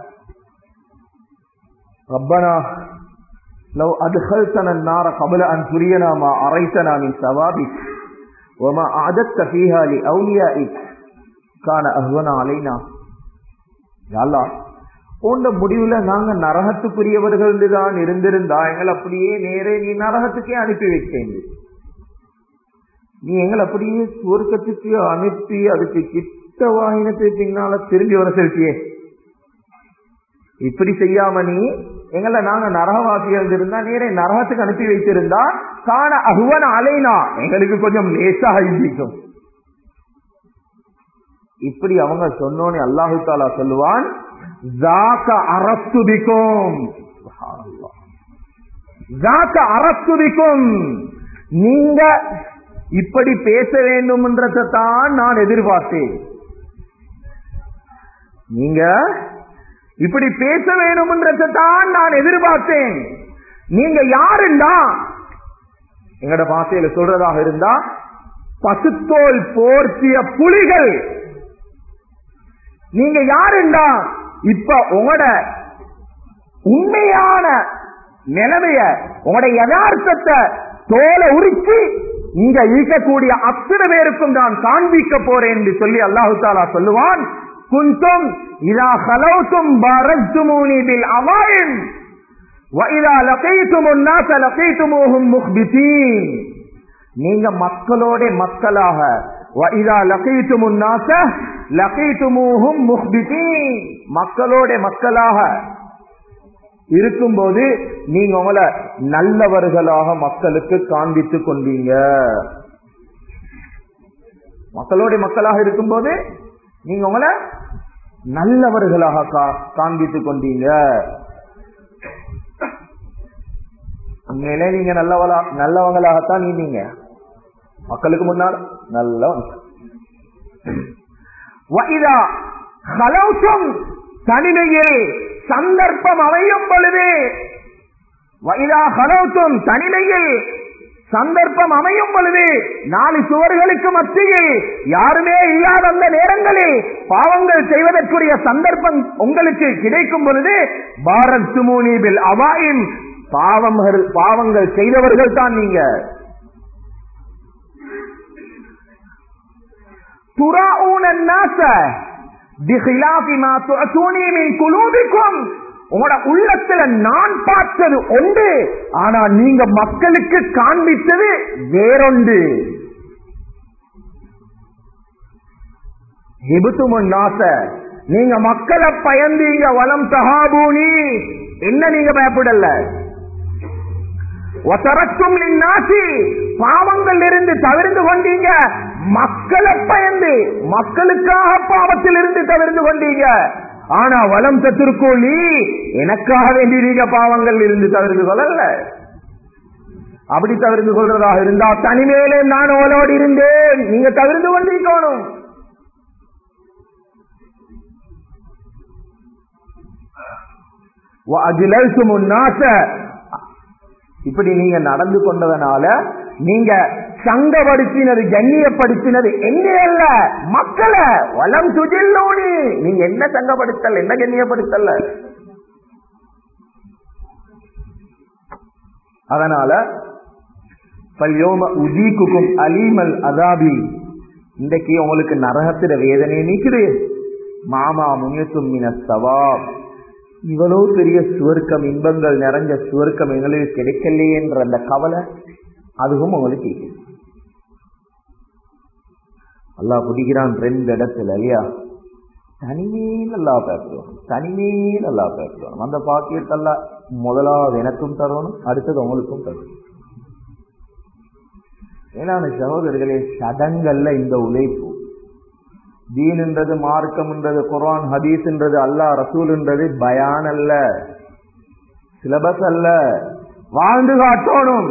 ரப்பனா لو أدخلتنا النار قبل أن ترينا ما أريتنا من ثوابك وما أعددت فيها لأوليائك كان أهون علينا يا الله உண்ட முடிவுல நாங்க நரகத்துக்குரியவர்கள் தான் இருந்திருந்தா எங்களை அப்படியே நேரே நீ நரகத்துக்கே அனுப்பி வைக்கேன் நீ எங்களை அப்படியே சுவர்க்கத்துக்கு அனுப்பி அதுக்கு கிட்ட வாகினத்தை பின்னால திரும்பி வர செலுத்தியே இப்படி செய்யாம நீ எங்களை நாங்க நரகவாசிகள் இருந்தா நேரே நரகத்துக்கு அனுப்பி வைத்திருந்தா காண அகுவன் அலைனா எங்களுக்கு கொஞ்சம் லேசாக இருந்திருக்கும் இப்படி அவங்க சொன்னோன்னு அல்லாஹு தாலா சொல்லுவான் ஜாக்க அரசுபிக்கும் ஜாக்க அரசுபிக்கும் நீங்க இப்படி பேச வேண்டும் என்றதான் நான் எதிர்பார்த்தேன் நீங்க இப்படி பேச வேண்டும் என்றதான் நான் எதிர்பார்த்தேன் நீங்க யாருண்டா எங்கட பாசையில சொல்றதாக இருந்தா பசுத்தோல் போர்த்திய புலிகள் நீங்க யாருண்டா இப்ப உங்களோட உண்மையான நிலைமைய உங்களோட யதார்த்தத்தை தோலை உரிச்சு இங்க இருக்கக்கூடிய அத்தனை பேருக்கும் நான் காண்பிக்க போறேன் என்று சொல்லி அல்லாஹு தாலா சொல்லுவான் குந்தும் இதா ஹலோத்தும் பரத்துமூனி பில் அவாயின் وَإِذَا لَقِيتُمُ النَّاسَ لَقِيتُمُوهُمْ مُخْبِتِينَ நீங்க மக்களோட மக்களாக وَإِذَا لَقِيتُمُ النَّاسَ لَقِيتُمُوهُمْ مُخْبِتِينَ மக்களோட மக்களாக இருக்கும்போது நீங்க உங்களை நல்லவர்களாக மக்களுக்கு காண்பித்துக் கொண்டீங்க மக்களோட மக்களாக இருக்கும்போது நீங்க உங்களை நல்லவர்களாக கா- காண்பித்துக் கொண்டீங்க உண்மையிலே நீங்க நல்லவளா நல்லவங்களாகத்தான் நீங்க மக்களுக்கு முன்னால் நல்லவங்க வஇதா ஹலௌசும் தனிமையில் சந்தர்ப்பம் அமையும் பொழுது வைதா ஹலௌத்தும் தனிமையில் சந்தர்ப்பம் அமையும் பொழுது நாலு சுவர்களுக்கு மத்தியில் யாருமே இல்லாத அந்த நேரங்களில் பாவங்கள் செய்வதற்குரிய சந்தர்ப்பம் உங்களுக்கு கிடைக்கும் பொழுது பாரத் சுமூனிபில் அவாயின் பாவங்கள் பாவங்கள் செய்தவர்கள் தான் நீங்க துராஊன الناس بخلاف ما تعطوني من قلوبكم உங்களோட உள்ளத்துல நான் பார்த்தது ஒன்று ஆனா நீங்க மக்களுக்கு காண்பித்தது வேறொன்று ஹிபுத்துமுன் நாச நீங்க மக்களை பயந்தீங்க வலம் தகாபூனி என்ன நீங்க பயப்படல ஒசரக்கும் நாசி பாவங்கள் இருந்து தவிர்ந்து கொண்டீங்க மக்களை பயந்து மக்களுக்காக பாவத்தில் இருந்து தவிர்ந்து கொண்டீங்க ஆனா வலம் சத்துருக்கோழி எனக்காக வேண்டி நீங்க பாவங்கள் இருந்து தவிர்த்து கொள்ளல அப்படி தவிர்த்து கொள்றதாக இருந்தா தனிமையிலே நான் அவளோடு இருந்தேன் நீங்க தவிர்த்து கொண்டிருக்கணும் وَأَجْلَلْتُمُ النَّاسَ இப்படி நீங்க நடந்து கொண்டதனால நீங்க சங்கப்படுத்தினது கண்ணியப்படுத்தினது என்ன அல்ல மக்களை வளம் சுஜில்லோனி நீங்க என்ன சங்கப்படுத்தல் என்ன கண்ணியப்படுத்தல அதனால பல்யோம உதீக்குக்கும் அலீமல் அதாபி இன்றைக்கு உங்களுக்கு நரகத்திட வேதனை நீக்குது மாமா முயத்தும் மின சவாப் இவ்வளவு பெரிய சுவர்க்கம் இன்பங்கள் நிறைஞ்ச சுவர்க்கம் எங்களுக்கு கிடைக்கலையே என்ற அந்த கவலை அதுவும் உங்களுக்கு இருக்குது அல்லாஹ் பிடிக்கிறான் ரெண்டு இடத்துல இல்லையா தனிமையில் நல்லா பேசுவோம் தனிமையில் நல்லா பேசுவோம் அந்த பாக்கியத்தெல்லாம் முதலாவது எனக்கும் தரணும் அடுத்தது உங்களுக்கும் தரணும் ஏன்னா சகோதரர்களே சடங்கல்ல இந்த உழைப்பு தீன்ன்றது மார்க்கம்ன்றது குரான் ஹதீஸ்ன்றது அல்லாஹ் ரசூல்ன்றது பயான் அல்ல சிலபஸ் அல்ல வாழ்ந்து காட்டணும்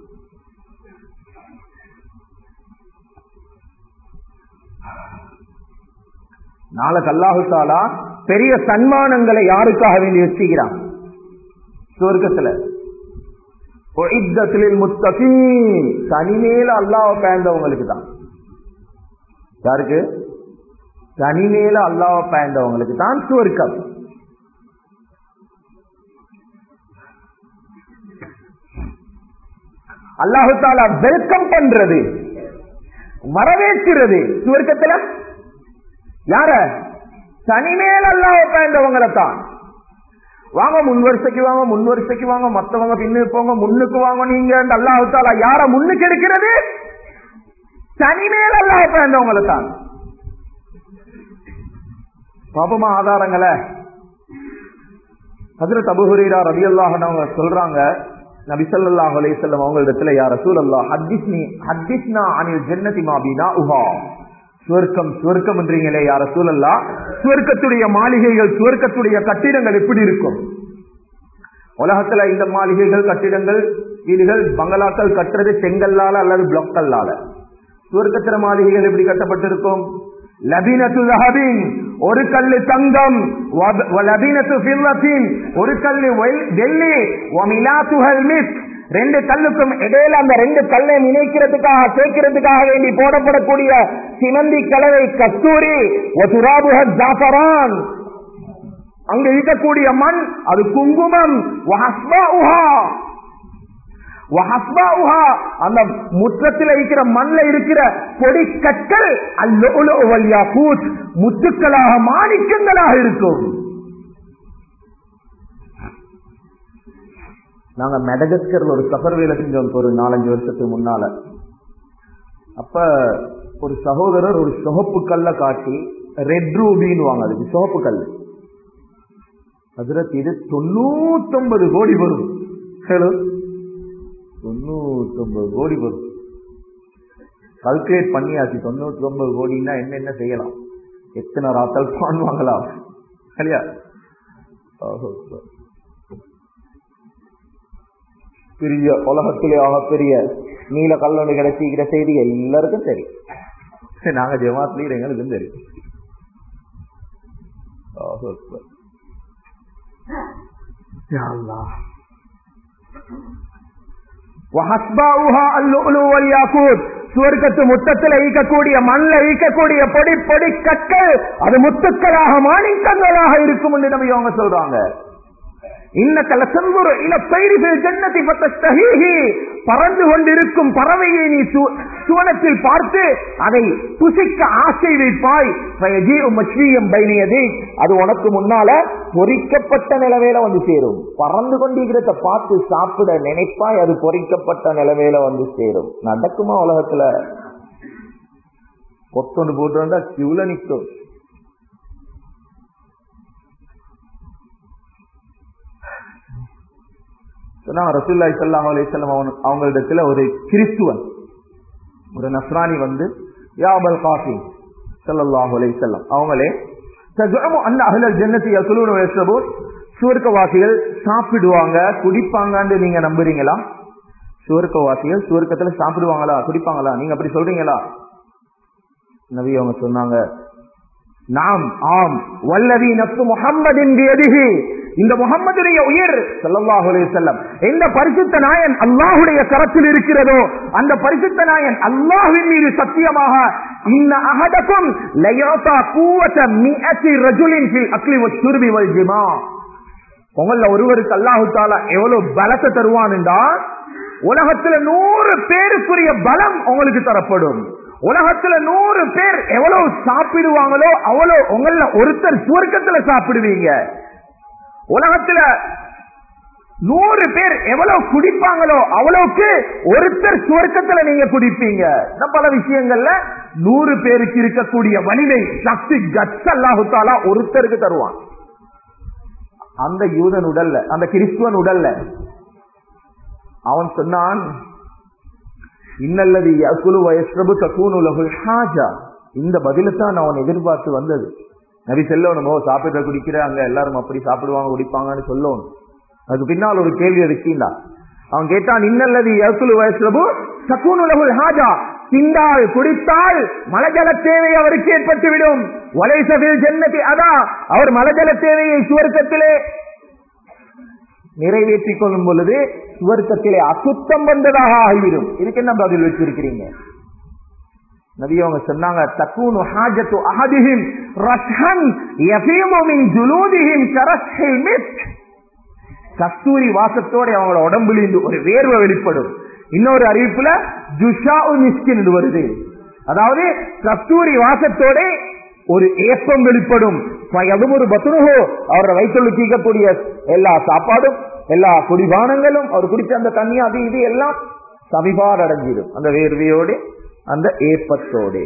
நாளைக்கு அல்லாஹு தாலா பெரிய சன்மானங்களை யாருக்காக வேண்டி வச்சுக்கிறான் சொர்க்கத்துல முத்தகீன் தனிமேல அல்லாஹ் பயந்தவங்களுக்கு தான் யாருக்கு தனிமேல அல்லாஹ் பயந்தவங்களுக்கு தான் சுவர்க்கம் அல்லாஹு தாலா வெல்கம் பண்றது வரவேற்கிறது சுவர்க்கத்துல யார தனிமேல் அல்லாஹ் பயந்தவங்களை தான் வாங்க முன் வரிசைக்கு வாங்க முன் வரிசைக்கு வாங்க மத்தவங்க பின்னுக்கு போங்க முன்னுக்கு வாங்க நீங்க அல்லாஹு தாலா யார முன்னுக்கு எடுக்கிறது தனிமேல் அல்லாஹ் பயந்தவங்களை தான் பாபமா ஆதாரங்களை அதில் தபுஹுரீரா ரவி அவங்க சொல்றாங்க நபிசல்லாஹ் அலையம் அவங்களிடத்துல யார் ரசூல் அல்லா ஹத்திஸ்னி ஹத்திஸ்னா அனில் ஜன்னதி மாபினா உஹா சுவர்க்கம் சுவர்க்கம் என்றீங்களே யார சூழல்லா சுவர்க்கத்துடைய மாளிகைகள் சுவர்க்கத்துடைய கட்டிடங்கள் எப்படி இருக்கும் உலகத்துல இந்த மாளிகைகள் கட்டிடங்கள் வீடுகள் பங்களாக்கள் கட்டுறது செங்கல்லால அல்லது பிளாக்கல்லால சுவர்க்கத்திர மாளிகைகள் எப்படி கட்டப்பட்டிருக்கும் லபீனத்து லஹபின் ஒரு கல்லு தங்கம் லபீனத்து ஃபில்லத்தின் ஒரு கல்லு வெள்ளி ஒமிலாத்துஹல் மிஸ் ரெண்டு கல்லுக்கும் இடையில அந்த ரெண்டு கல்லை இணைக்கிறதுக்காக சேர்க்கிறதுக்காக வேண்டி போடப்படக்கூடிய சிமந்தி கலவை கஸ்தூரி ஜாஃபரான் அங்க இருக்கக்கூடிய மண் அது குங்குமம் அந்த முற்றத்தில் இருக்கிற மண்ணில் இருக்கிற பொடி கற்கள் அல்ல முத்துக்களாக மாணிக்கங்களாக இருக்கும் நாங்க மெடகஸ்கர்ல ஒரு சஃபர் வேலை செஞ்சோம் ஒரு நாலஞ்சு வருஷத்துக்கு முன்னால அப்ப ஒரு சகோதரர் ஒரு சிவப்பு கல்ல காட்டி ரெட் ரூபின்னு வாங்க அதுக்கு சிவப்பு கல் அதுல இது தொண்ணூத்தொன்பது கோடி வரும் ஹலோ தொண்ணூத்தொன்பது கோடி வரும் கல்குலேட் பண்ணியாச்சு தொண்ணூத்தி ஒன்பது கோடின்னா என்னென்ன செய்யலாம் எத்தனை ராத்தல் பான் வாங்கலாம் சரியா பெரிய உலகத்திலே ஆக பெரிய நீல கல்லொண்டு கிடைச்சிக்கிற செய்தி எல்லாருக்கும் தெரியும் நாங்க ஜமாத்லீர் எங்களுக்கும் தெரியும் சுவர்க்கத்து முத்தத்தில் ஈக்கக்கூடிய மண்ணில் ஈக்கக்கூடிய பொடி பொடி கற்கள் அது முத்துக்களாக மாணிக்கங்களாக இருக்கும் என்று நம்ம அவங்க சொல்றாங்க பறந்து கொண்டிருக்கும் பறவையை நீ சுவனத்தில் பார்த்து அதை புசிக்க ஆசை வைப்பாய் அது உனக்கு முன்னால பொறிக்கப்பட்ட நிலவேல வந்து சேரும் பறந்து கொண்டிருக்கிறத பார்த்து சாப்பிட நினைப்பாய் அது பொறிக்கப்பட்ட நிலவேல வந்து சேரும் நடக்குமா உலகத்துல கொத்தொண்டு போட்டு வந்தா கியூல நிற்கும் ரசூல்லாய் சல்லாஹ் அலிசல்லாம் அவங்களிடத்துல ஒரு கிறிஸ்துவன் ஒரு நஸ்ரானி வந்து யாபல் காசி சல்லாஹ் அலிசல்லாம் அவங்களே சுவர்க்கவாசிகள் சாப்பிடுவாங்க குடிப்பாங்கன்னு நீங்க நம்புறீங்களா சுவர்க்கவாசிகள் சுவர்க்கத்துல சாப்பிடுவாங்களா குடிப்பாங்களா நீங்க அப்படி சொல்றீங்களா நபி அவங்க சொன்னாங்க நாம் ஆம் வல்லவி நப்சு முகம்மதின் எதிகி இந்த முகம்மதுடைய உயிர் சல்லாஹு செல்லம் எந்த பரிசுத்த நாயன் அல்லாஹுடைய கரத்தில் இருக்கிறதோ அந்த பரிசுத்த நாயன் அல்லாஹுவின் மீது சத்தியமாக இன்ன அகதக்கும் லயோதா கூவத்த மிஅத்தி ரஜுலின் ஃபில் அக்லி வஸ்துர்பி வல் ஜிமா உங்கள ஒருவருக்கு அல்லாஹு தாலா எவ்வளவு பலத்தை தருவான்டா உலகத்துல நூறு பேருக்குரிய பலம் உங்களுக்கு தரப்படும் உலகத்துல நூறு பேர் எவ்வளவு சாப்பிடுவாங்களோ அவ்வளவு உங்கள ஒருத்தர் சுவர்க்கத்துல சாப்பிடுவீங்க உலகத்துல நூறு பேர் எவ்வளவு குடிப்பாங்களோ அவ்வளவுக்கு ஒருத்தர் சுவர்க்கத்துல நீங்க குடிப்பீங்க பல விஷயங்கள்ல நூறு பேருக்கு இருக்கக்கூடிய வலிமை சக்தி கட்ஸ் அல்லாஹுத்தாலா ஒருத்தருக்கு தருவான் அந்த யூதன் உடல்ல அந்த கிறிஸ்துவன் உடல்ல அவன் சொன்னான் இன்னல்லது யகுலு வயஸ்ரபு தகூனு லஹு ஹாஜா இந்த பதிலத்தான் நான் அவன் எதிர்பார்த்து வந்தது நபி செல்லணுமோ சாப்பிடுற குடிக்கிற அங்க எல்லாரும் அப்படி சாப்பிடுவாங்க குடிப்பாங்கன்னு சொல்லணும் அதுக்கு பின்னால் ஒரு கேள்வி இருக்கீங்களா அவன் கேட்டான் இன்னல்லது யசுலு வயசுலபு சக்கூனுலகுல் ஹாஜா திண்டால் குடித்தால் மலஜல தேவை அவருக்கு ஏற்பட்டுவிடும் வலைசபில் ஜென்னதி அதா அவர் மலஜல தேவையை சுவர்க்கத்திலே நிறைவேற்றிக் கொள்ளும் பொழுது சுவர்க்கத்திலே அசுத்தம் வந்ததாக ஆகிவிடும் இதுக்கு என்ன பதில் வச்சிருக்கிறீங்க நபி அவங்க சொன்னாங்க தக்கூனு ஹாஜத்து அஹதிஹிம் ரஷ்ஹன் யஃபீமு மின் ஜுலூதிஹிம் கரஸ்ஹில் மிஸ்க் கஸ்தூரி வாசத்தோட அவங்களோட உடம்புல ஒரு வேர்வை வெளிப்படும் இன்னொரு அறிவிப்புல ஜுஷா மிஸ்கின் வருது அதாவது கஸ்தூரி வாசத்தோட ஒரு ஏப்பம் வெளிப்படும் அதுவும் ஒரு பத்துனுகோ அவரோட வயிற்றுள்ள தீக்கக்கூடிய எல்லா சாப்பாடும் எல்லா குடிபானங்களும் அவர் குடிச்ச அந்த தண்ணி அது இது எல்லாம் சமிபாடு அடைஞ்சிடும் அந்த வேர்வையோடு அந்த ஏப்பத்தோடு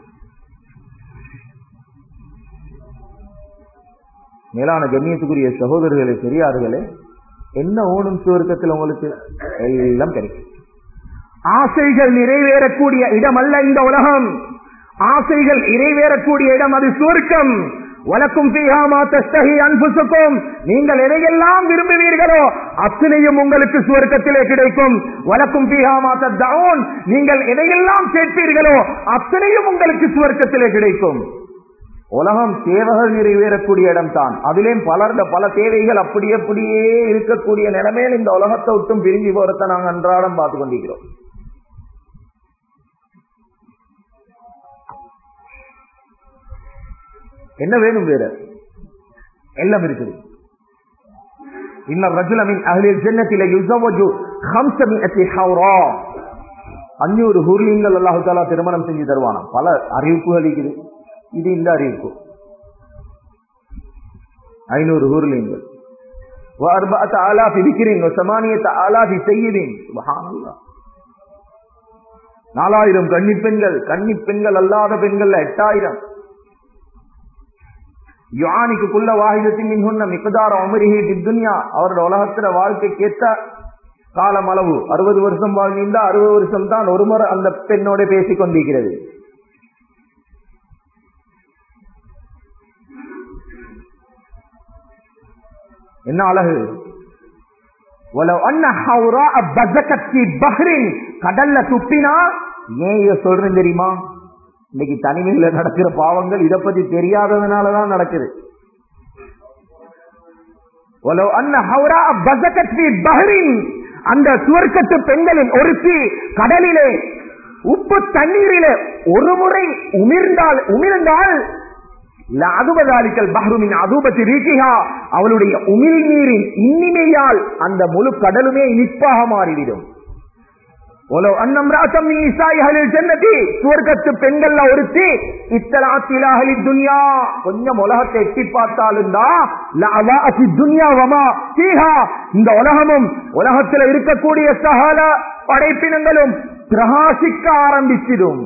மேலான கண்ணியத்துக்குரிய சகோதரர்களே பெரியார்களே என்ன ஓணும் சுவர்க்கத்தில் உங்களுக்கு எல்லாம் கிடைக்கும் ஆசைகள் நிறைவேறக்கூடிய இடம் அல்ல இந்த உலகம் ஆசைகள் நிறைவேறக்கூடிய இடம் அது சுவர்க்கம் வழக்கும் அன்புசுக்கும் நீங்கள் எதையெல்லாம் விரும்புவீர்களோ அத்தனையும் உங்களுக்கு சுவர்க்கத்திலே கிடைக்கும் வழக்கும் தவுன் நீங்கள் எதையெல்லாம் கேட்பீர்களோ அத்தனையும் உங்களுக்கு சுவர்க்கத்திலே கிடைக்கும் உலகம் தேவைகள் நிறைவேறக்கூடிய இடம் தான் அதிலேயும் பலர்ந்த பல தேவைகள் அப்படி அப்படியே இருக்கக்கூடிய நிலைமையில் இந்த உலகத்தை விட்டும் பிரிஞ்சு போறத நாங்கள் அன்றாடம் பார்த்து கொண்டிருக்கிறோம் என்ன வேணும் வேற எல்லாம் இருக்குது இன்னும் ரஜுலமின் அகலில் ஜென்னத்தில யுசவஜு ஹம்சமின் ஹவுரா அஞ்சூறு ஹூர்லிங்கள் அல்லாஹு தாலா திருமணம் செஞ்சு தருவானா பல அறிவிப்புகள் இருக்குது இது இந்த அறிவிப்பு ஐநூறு ஹூர்லிங்கள் நாலாயிரம் கன்னி பெண்கள் கன்னி பெண்கள் அல்லாத பெண்கள் எட்டாயிரம் யுவானிக்குள்ள வாகிதத்தின் மின்ஹுன்ன மிக்கதார அமரிஹி துன்யா அவரோட உலகத்துல வாழ்க்கைக்கு ஏற்ற காலம் அளவு அறுபது வருஷம் வாழ்ந்தா அறுபது வருஷம் தான் ஒரு முறை அந்த பெண்ணோட பேசிக் கொண்டிருக்கிறது என்ன அழகு கடல்ல துப்பினா ஏன் இத சொல்றேன் தெரியுமா இன்னைக்கு தனிமையில நடக்கிற பாவங்கள் இதை பத்தி தெரியாததுனாலதான் நடக்குது அந்த சுவர்க்கத்து பெண்களின் ஒருத்தி கடலிலே உப்பு தண்ணீரிலே ஒரு முறை உமிர்ந்தால் உமிழ்ந்தால் அதுபதாலிக்கல் பஹ்ருமின் அதுபத்தி ரீகிஹா அவளுடைய உமிழ் நீரின் இன்னிமையால் அந்த முழு கடலுமே இனிப்பாக மாறிவிடும் சுவர்க்கத்து பெண்கள்ல ஒருத்தி இத்தலாத்திலாகலி துன்யா கொஞ்சம் உலகத்தை எட்டி பார்த்தாலும் இந்த உலகமும் உலகத்தில் இருக்கக்கூடிய சகல படைப்பினங்களும் பிரகாசிக்க ஆரம்பிச்சிடும்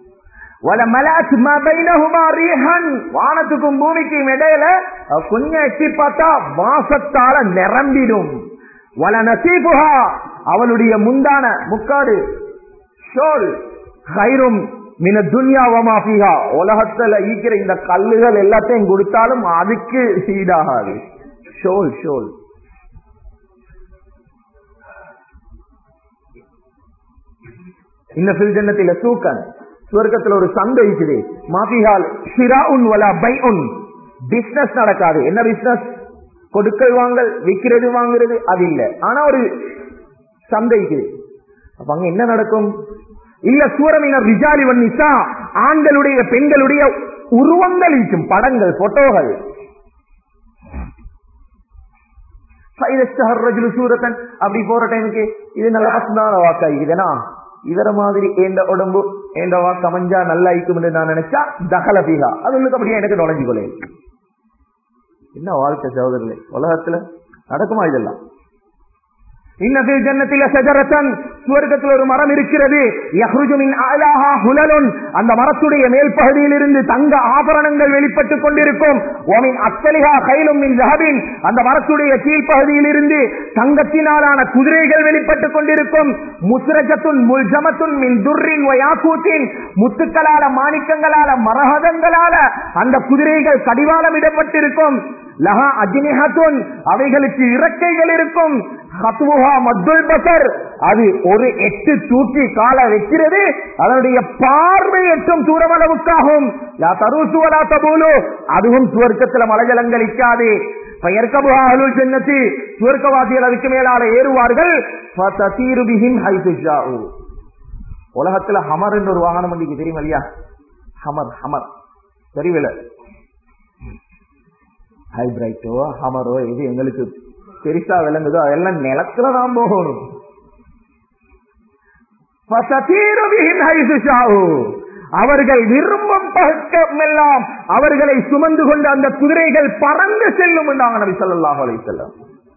வானத்துக்கும் பூமிக்கும் இடையில கொஞ்சம் எட்டி பார்த்தா வாசத்தால நிரம்பிடும் வல நசீபுகா அவளுடைய முந்தான முக்காடு ஷோல் ஹைரும் மின துன்யாவமாஃபிகா உலகத்துல ஈக்கிற இந்த கல்லுகள் எல்லாத்தையும் கொடுத்தாலும் அதுக்கு சீடாகாது ஷோல் ஷோல் இந்த சில்ஜன்னத்தில சூக்கன் சுவர்க்கத்துல ஒரு சந்தை இருக்குது மாபிஹால் ஷிரா உன் வலா பை உன் பிசினஸ் நடக்காது என்ன பிசினஸ் கொடுக்கல் வாங்கல் விற்கிறது வாங்குறது அது இல்ல ஆனா ஒரு சந்தை இருக்குது அப்ப அங்க என்ன நடக்கும் இல்ல சூரமினர் ரிஜாலி வன்னிசா ஆண்களுடைய பெண்களுடைய உருவங்கள் இருக்கும் படங்கள் போட்டோகள் சூரத்தன் அப்படி போற டைமுக்கு இது நல்ல பசந்தான வாக்கா இருக்குதுன்னா இதர மாதிரி ஏண்ட உடம்பு ஏண்ட வாக்கு அமைஞ்சா நல்லா இருக்கும் நான் நினைச்சா தகல பீகா அது உள்ளுக்கு அப்படியே எனக்கு நுழைஞ்சு கொள்ளே என்ன வாழ்க்கை சகோதரர்களே உலகத்துல நடக்குமா இதெல்லாம் இன்னதில் ஜன்னத்தில சஜரத்தன் சுவர்க்கத்தில் ஒரு மரம் இருக்கிறது யஹ்ருஜு மின் அலாஹா ஹுலலுன் அந்த மரத்துடைய மேல் பகுதியில் இருந்து தங்க ஆபரணங்கள் வெளிப்பட்டுக் கொண்டிருக்கும் ஓமின் அஸ்தலிஹா கைலும் மின் ஜஹபின் அந்த மரத்துடைய கீழ்ப்பகுதியில் இருந்து தங்கத்தினாலான குதிரைகள் வெளிப்பட்டுக் கொண்டிருக்கும் முஸ்ரஜத்துன் முல்ஜமத்துன் மின் துர்ரின் வயாக்கூத்தின் முத்துக்களால மாணிக்கங்களால மரகதங்களால அந்த குதிரைகள் கடிவாளம் இடப்பட்டிருக்கும் லஹா அஜினிஹத்துன் அவைகளுக்கு இறக்கைகள் இருக்கும் ஹத்முஹா மத்துல் பசர் அது ஒரு எட்டு தூக்கி கால வைக்கிறது அதனுடைய பார்வை எட்டும் தூரம் அளவுக்காகும் லா தருசுவலா தபூலு அதுவும் சுவர்க்கத்துல மலஜலங்கள் இக்காது பெயர்க்கபுஹா அலுல் ஜன்னத்தி சுவர்க்கவாசிகள் அதுக்கு மேலால ஏறுவார்கள் ஃபதசீரு பிஹிம் ஹைது ஷாஉ. உலகத்துல ஹமர் என்ற ஒரு வாகனம் உங்களுக்கு தெரியும் இல்லையா ஹமர் ஹமர் தெரியல ஹைபிரைட்டோ ஹமரோ எது எங்களுக்கு பெருசா விளங்குதோ அதெல்லாம் நிலத்துல தான் போகணும் فَسَتِيرُ بِهِمْ حَيْثُ شَاءُوا. அவர்கள் விரும்பும் பக்கமெல்லாம் அவர்களை சுமந்து கொண்டு அந்த குதிரைகள் பறந்து செல்லும் என்றாங்க நபி ஸல்லல்லாஹு அலைஹி வஸல்லம்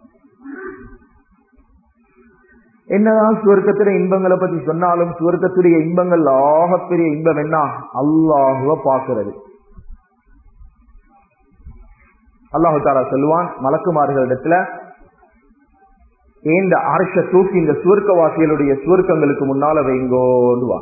என்னதான் சுவர்க்கத்துல இன்பங்களை பத்தி சொன்னாலும் சுவர்க்கத்துடைய இன்பங்கள் ஆகப்பெரிய இன்பம் என்ன அல்லாஹுவ பாக்குறது அல்லாஹு தாலா சொல்லுவான் மலக்குமார்களிடத்துல இந்த அரச தூக்கி இந்த சுவர்க்கவாசிகளுடைய சுவர்க்கங்களுக்கு முன்னால வைங்கோடுவா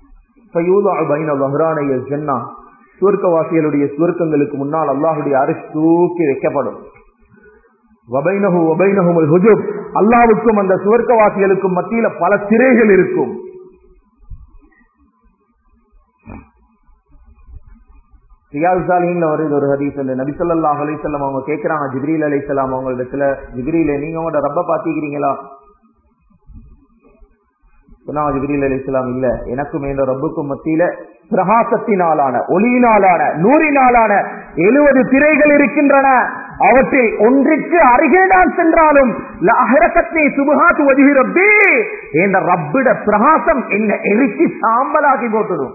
ஜென்னா சுவர்க்கவாசிகளுடைய சுவர்க்கங்களுக்கு முன்னால் அல்லாஹுடைய அரசு தூக்கி வைக்கப்படும் வபைனஹு வபைனஹுமுல் ஹுஜுப் அல்லாவுக்கும் அந்த சுவர்க்கவாசிகளுக்கும் மத்தியில பல திரைகள் இருக்கும் ரியால் சாலிஹின்ல வருது ஒரு ஹதீஸ் அந்த நபி ஸல்லல்லாஹு அலைஹி வஸல்லம் அவங்க கேக்குறாங்க ஜிப்ரீல் அலைஹிஸ்ஸலாம் அவங்க இடத்துல ஜிப்ரீல நீங்க உங்களோட ரப்ப பாத்திக்கிறீங்களா சொன்னாங்க ஜிப்ரீல் அலைஹிஸ்ஸலாம் இல்ல எனக்கும் என்ற ரப்புக்கும் மத்தியில பிரகாசத்தினாலான ஒளியினாலான நூறினாலான எழுபது திரைகள் இருக்கின்றன அவற்றில் ஒன்றிற்கு அருகே நான் சென்றாலும் லஹரகத்தை சுபஹாத்து வஜிஹி ரப்பி என்ற ரப்பிட பிரகாசம் என்ன எரிச்சு சாம்பலாகி போட்டுடும்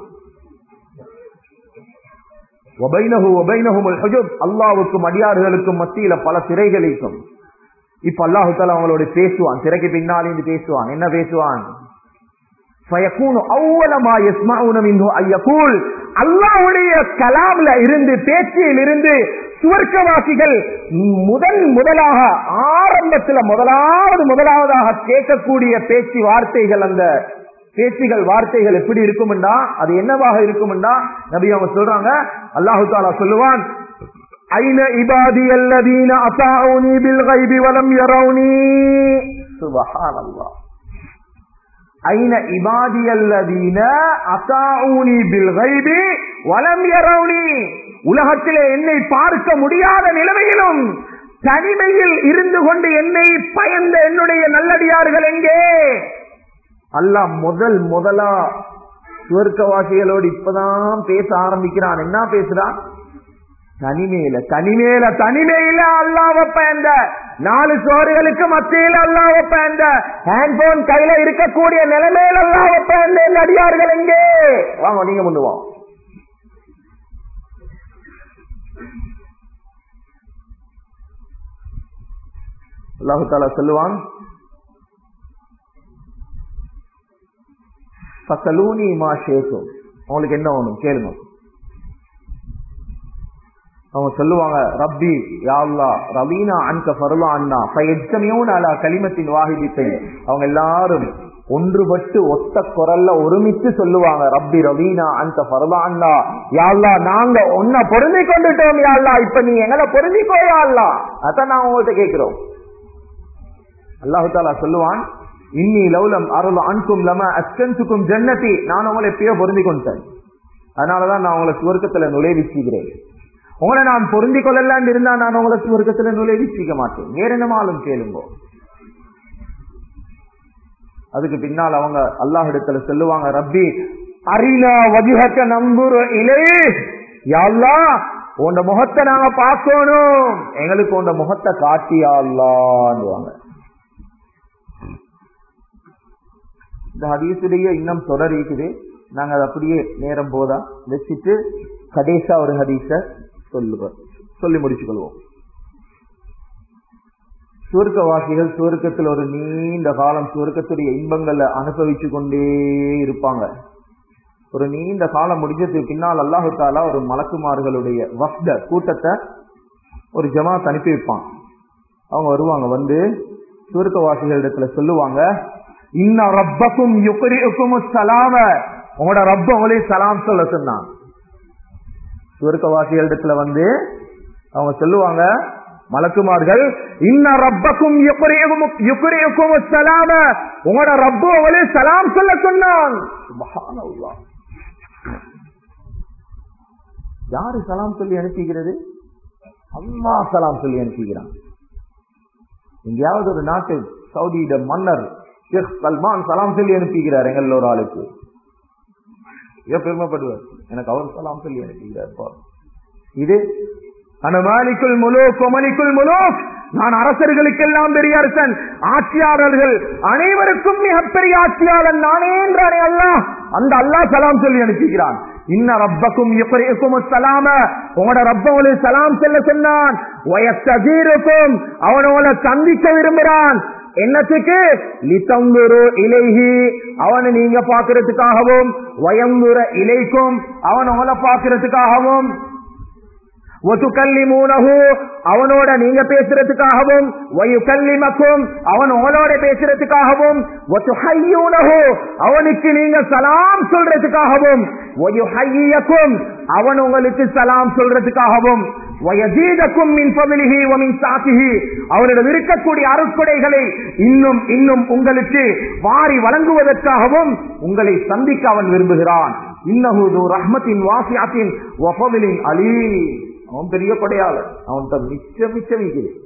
ஒபைனஹு ஒபைனஹுமுல் ஹுஜுப் அல்லாவுக்கும் அடியார்களுக்கும் மத்தியில பல திரைகள் இருக்கும் இப்ப அல்லாஹு தாலா அவங்களோட பேசுவான் திரைக்கு பின்னால் இருந்து பேசுவான் என்ன பேசுவான் فَيَكُونُ أَوَّلَ مَا يَسْمَعُونَ مِنْهُ أَنْ يَقُولُ அல்லாஹ்வுடைய கலாம்ல இருந்து பேச்சில் இருந்து சுவர்க்கவாசிகள் முதன் முதலாக ஆரம்பத்துல முதலாவது முதலாவதாக கேட்கக்கூடிய பேச்சு வார்த்தைகள் அந்த பேச்சுகள் வார்த்தைகள் எப்படி இருக்கும்னா அது என்னவாக இருக்கும்னா நபி அவங்க சொல்றாங்க அல்லாஹு தாலா சொல்லுவான் ஐன இபாதி அல்லதீன அசாவுனி பில் கைபி வலம் யரவுனி சுபஹானல்லாஹ் ஐன இபாதி அல்லதீன அசாவுனி பில் கைபி வலம் யரவுனி உலகத்திலே என்னை பார்க்க முடியாத நிலைமையிலும் தனிமையில் இருந்து கொண்டு என்னை பயந்த என்னுடைய நல்லடியார்கள் எங்கே அல்லாஹ் முதல் முதலா சுவர்க்கவாசிகளோடு இப்பதான் பேச ஆரம்பிக்கிறான் என்ன பேசுறான் தனிமையில தனிமையில தனிமையில அல்லாவ பயந்த நாலு சோறுகளுக்கு மத்தியில் அல்லாவ பயந்த ஹேண்ட்போன் கையில இருக்கக்கூடிய நிலைமையில அல்லாவ பயந்த நடிகார்கள் எங்கே வாங்க நீங்க முன்னு வாங்க அல்லாஹு தாலா சொல்லுவான் ஃபசலூனி மா ஷேக்கும் அவங்களுக்கு என்ன வேணும் கேளுங்க அவங்க சொல்லுவாங்க ரப்பி யாழ்லா ரவீனா அன்க ஃபருலா அண்ணா ஃபயஜ்ஜமியூன் அலா கலிமத்தின் வாஹிதித்தை அவங்க எல்லாரும் ஒன்றுபட்டு ஒத்த குரல்ல ஒருமித்து சொல்லுவாங்க ரப்பி ரவீனா அன்க ஃபருலா அண்ணா யாழ்லா நாங்க ஒன்ன பொருந்தி கொண்டுட்டோம் யாழ்லா இப்ப நீ எங்களை பொருந்திக்கோ யாழ்லா அதான் நான் உங்கள்கிட்ட கேட்கிறோம் அல்லாஹு தாலா சொல்லுவான் இன்னி லவ்லம் அருள் அன்கும் லம அஸ்கன்சுக்கும் ஜன்னதி நான் உங்களை எப்பயோ பொருந்தி கொண்டேன் அதனாலதான் நான் உங்களை சுவர்க்கத்துல நுழைவிச்சுகிறேன் உங்களை நான் பொருந்தி கொள்ளலாம் இருந்தா நான் உங்களை சுவர்க்கத்துல நுழைவிச்சிக்க மாட்டேன் வேற என்னமாலும் கேளுங்கோ அதுக்கு பின்னால் அவங்க அல்லாஹிடத்துல சொல்லுவாங்க ரப்பி அரினா வஜுகத்த நம்புற இலே யாழ்லா உண்ட முகத்தை நாங்க பார்க்கணும் எங்களுக்கு உண்ட முகத்தை காட்டியாள்லான்னுவாங்க இந்த ஹதீசுடைய இன்னும் தொடர் இருக்குது நாங்க அதை அப்படியே நேரம் போதா வச்சுட்டு கடைசா ஒரு ஹதீஸ சொல்லுவோம் சொல்லி முடிச்சு கொள்வோம் சுவர்க்கவாசிகள் சுவர்க்கத்தில் ஒரு நீண்ட காலம் சுவர்க்கத்துடைய இன்பங்களை அனுபவிச்சு கொண்டே இருப்பாங்க ஒரு நீண்ட காலம் முடிஞ்சதுக்கு பின்னால் அல்லாஹு தாலா ஒரு மலக்குமார்களுடைய வஸ்த கூட்டத்தை ஒரு ஜமாத் அனுப்பி வைப்பான் அவங்க வருவாங்க வந்து சுவர்க்கவாசிகளிடத்துல சொல்லுவாங்க இன்ன ரப்பக்கும் யுக்ரிக்கும் சலாம உங்களோட ரப்ப உங்களே சலாம் சொல்ல சொன்னான் சுவர்க்கவாசிகளிடத்துல வந்து அவங்க சொல்லுவாங்க மலக்குமார்கள் இன்ன ரப்பக்கும் யுக்ரிக்கும் சலாம உங்களோட ரப்ப உங்களே சலாம் சொல்ல சொன்னான் சுப்ஹானல்லாஹ் யாரு சலாம் சொல்லி அனுப்புகிறது அம்மா சலாம் சொல்லி அனுப்புகிறான் எங்கேயாவது ஒரு நாட்டு சவுதியிட மன்னர் ஷேக் சல்மான் சலாம் சொல்லி அனுப்புகிறார் எங்கள் ஒரு ஆளுக்கு ஏன் பெருமைப்படுவார் எனக்கு அவர் சலாம் சொல்லி அனுப்புகிறார் பார். இது அனமாலிக்குள் முலோக் ஒமலிக்குள் முலோக் நான் அரசர்களுக்கெல்லாம் பெரிய அரசன் ஆட்சியாளர்கள் அனைவருக்கும் மிகப்பெரிய ஆட்சியாளன் நானே என்றானே அல்லாஹ் அந்த அல்லாஹ் சலாம் சொல்லி அனுப்புகிறான் இன்ன ரப்பக்கும் யுக்ரிக்கும் சலாம உங்களோட ரப்பவளை சலாம் சொல்ல சொன்னான் வயத்தீருக்கும் அவனோட சந்திக்க விரும்புகிறான் என்னத்துக்கு லித்தங்குரு இலைஹி அவனை நீங்க பாக்குறதுக்காகவும் வயங்குற இலைக்கும் அவன் உங்களை பாக்குறதுக்காகவும் ஒத்துக்கல்லிமூனஹு அவனோட நீங்க பேசுறதுக்காகவும் வயுக்கல்லிமக்கும் அவன் உங்களோட பேசுறதுக்காகவும் ஒத்துஹையூனஹு அவனுக்கு நீங்க சலாம் சொல்றதுக்காகவும் வயுஹையக்கும் அவன் உங்களுக்கு சலாம் சொல்றதுக்காகவும் வயதீதக்கும் மின் பமிலிஹி வமின் சாத்திஹி அவனிடம் இருக்கக்கூடிய அருட்கொடைகளை இன்னும் இன்னும் உங்களுக்கு வாரி வழங்குவதற்காகவும் உங்களை சந்திக்க அவன் விரும்புகிறான் இன்னஹூது ரஹ்மத்தின் வாசியாத்தின் வஃபலின் அலீ அவன் பெரிய கொடையாளர் அவன் மிச்சம் மிச்சம்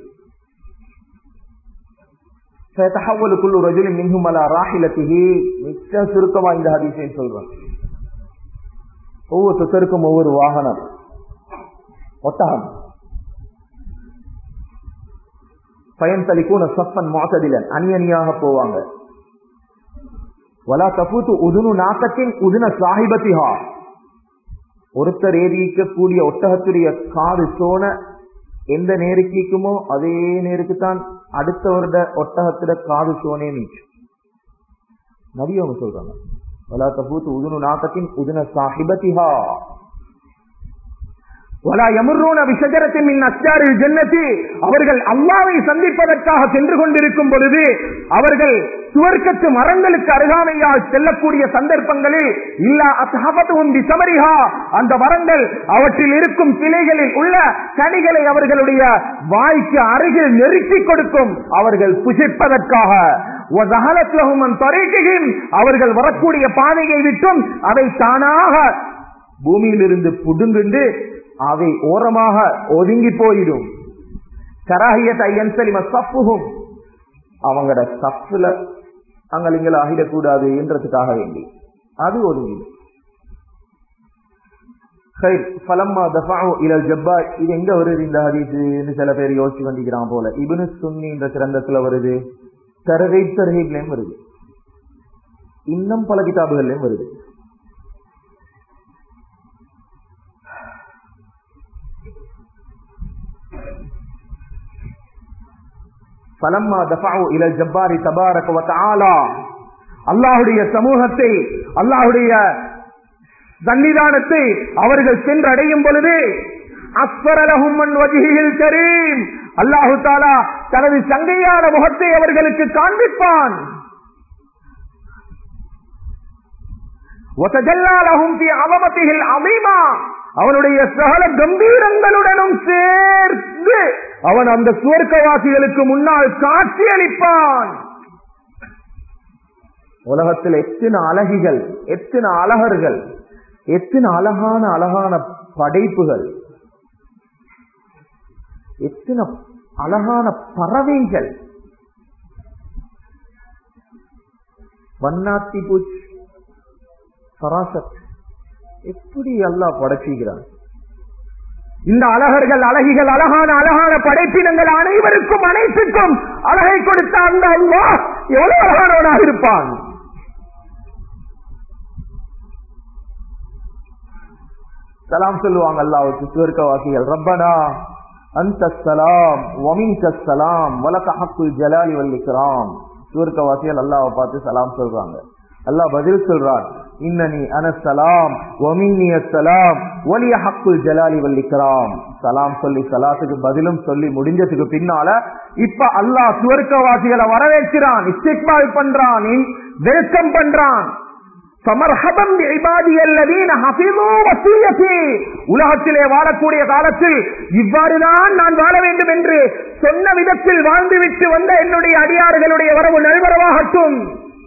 குழு ரஜுலி மின்ஹும் அலா ராஹிலத்திஹி மிச்ச சுருக்கமா இந்த ஹதீஸை சொல்றான் ஒவ்வொருத்தருக்கும் ஒவ்வொரு வாகனம் ஒட்டகம் பயன் தலிக்கூன சப்பன் மாசதிலன் அணி அணியாக போவாங்க வலா தபூத்து உதுனு நாக்கத்தின் உதுன சாஹிபத்திஹா ஒருத்தர் ஏறிக்கக்கூடிய ஒட்டகத்துடைய காது சோன எந்த நேருக்குமோ அதே நேருக்குத்தான் அடுத்தவருட ஒட்டகத்துல காது சோனே நீச்சும் நபி அவங்க சொல்றாங்க வலா தபூத்து உதுனு நாக்கத்தின் உதுன சாஹிபத்திஹா அவர்கள் அல்லாவை சந்திப்பதற்காக சென்று கொண்டிருக்கும் பொழுது அவர்கள் சுவர்க்கத்து மரங்களுக்கு அருகாமையால் செல்லக்கூடிய சந்தர்ப்பங்களில் இல்லா அசாபத்தும் சமரிகா அந்த மரங்கள் அவற்றில் இருக்கும் கிளைகளில் உள்ள கனிகளை அவர்களுடைய வாய்க்கு அருகில் நெருக்கிக் கொடுக்கும் அவர்கள் புசிப்பதற்காக அவர்கள் வரக்கூடிய பாதையை விட்டும் அதை தானாக பூமியிலிருந்து புடுங்குண்டு அவை ஓரமாக ஒதுங்கி போயிடும் கராகியத்தையும் அவங்களோட சப்புல அங்கலிங்கள் ஆகிடக்கூடாது என்றதுக்காக வேண்டி அது ஒதுங்கிடும் இது எங்க வருது இந்த ஹதீஸ் சில பேர் யோசிச்சு வந்திக்கிறான் போல இபுனு சுன்னி என்ற கிரந்தத்துல வருது தரகை தரகைலயும் வருது இன்னும் பல கிதாபுகள்லயும் வருது பலம்மா தபாவு இல ஜப்பாரி தபாரக வத்தாலா அல்லாஹுடைய சமூகத்தை அல்லாஹுடைய சன்னிதானத்தை அவர்கள் சென்றடையும் பொழுது கரீம் அல்லாஹு தாலா தனது சங்கையான முகத்தை அவர்களுக்கு காண்பிப்பான் அவனுடைய சகல கம்பீரங்களுடனும் சேர்ந்து அவன் அந்த சுவர்க்கவாசிகளுக்கு முன்னால் காட்சி அளிப்பான் உலகத்தில் எத்தனை அழகிகள் எத்தனை அழகர்கள் எத்தனை அழகான அழகான படைப்புகள் எத்தனை அழகான பறவைகள் வண்ணாத்தி பூச்சி சராசத் எப்படி அல்லாஹ் படைச்சுகிறான் இந்த அழகர்கள் அழகிகள் அழகான அழகான படைப்பினங்கள் அனைவருக்கும் அனைத்துக்கும் அழகை கொடுத்த அந்த அல்லாஹ் எவ்வளவு அழகானவனாக இருப்பான் சலாம் சொல்லுவாங்க அல்லாவுக்கு சுவர்க்கவாசிகள் ரப்பனா அந்த சலாம் வமின்க சலாம் வலக்க ஹக்குல் ஜலாலி வல்லிக்ராம் சுவர்க்கவாசிகள் அல்லாவை பார்த்து சலாம் சொல்றாங்க அல்லாஹ் பதில் சொல்றான் இன்னனி அனசலாம் ஒமின்னி அஸ்ஸலாம் ஒலிய ஹக்குல் ஜலாலி வல்லிக்ராம் சலாம் சொல்லி சலாத்துக்கு பதிலும் சொல்லி முடிஞ்சதுக்கு பின்னால இப்ப அல்லாஹ் சுவர்க்கவாசிகளை வரவேற்கிறான் இஸ்திக்பால் பண்றான் வெல்கம் பண்றான் சமர்ஹபம் இபாதியல்லதீன ஹஃபிது வசியதி உலகத்திலே வாழக்கூடிய காலத்தில் இவ்வாறுதான் நான் வாழ வேண்டும் என்று சொன்ன விதத்தில் வாழ்ந்துவிட்டு வந்த என்னுடைய அடியார்களுடைய வரவு நல்வரவாகட்டும்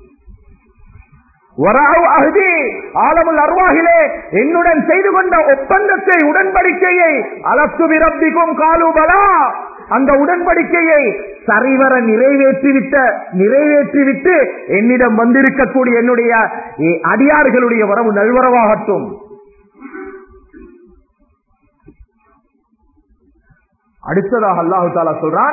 ஆலமுல் அருவாகிலே என்னுடன் செய்து கொண்ட ஒப்பந்தத்தை உடன்படிக்கையை அலத்து விரப்பிக்கும் காலுபலா அந்த உடன்படிக்கையை சரிவர நிறைவேற்றிவிட்ட நிறைவேற்றிவிட்டு என்னிடம் வந்திருக்கக்கூடிய என்னுடைய அடியார்களுடைய வரவு நல்வரவாகட்டும் அடுத்ததாக அல்லாஹு தாலா சொல்றான்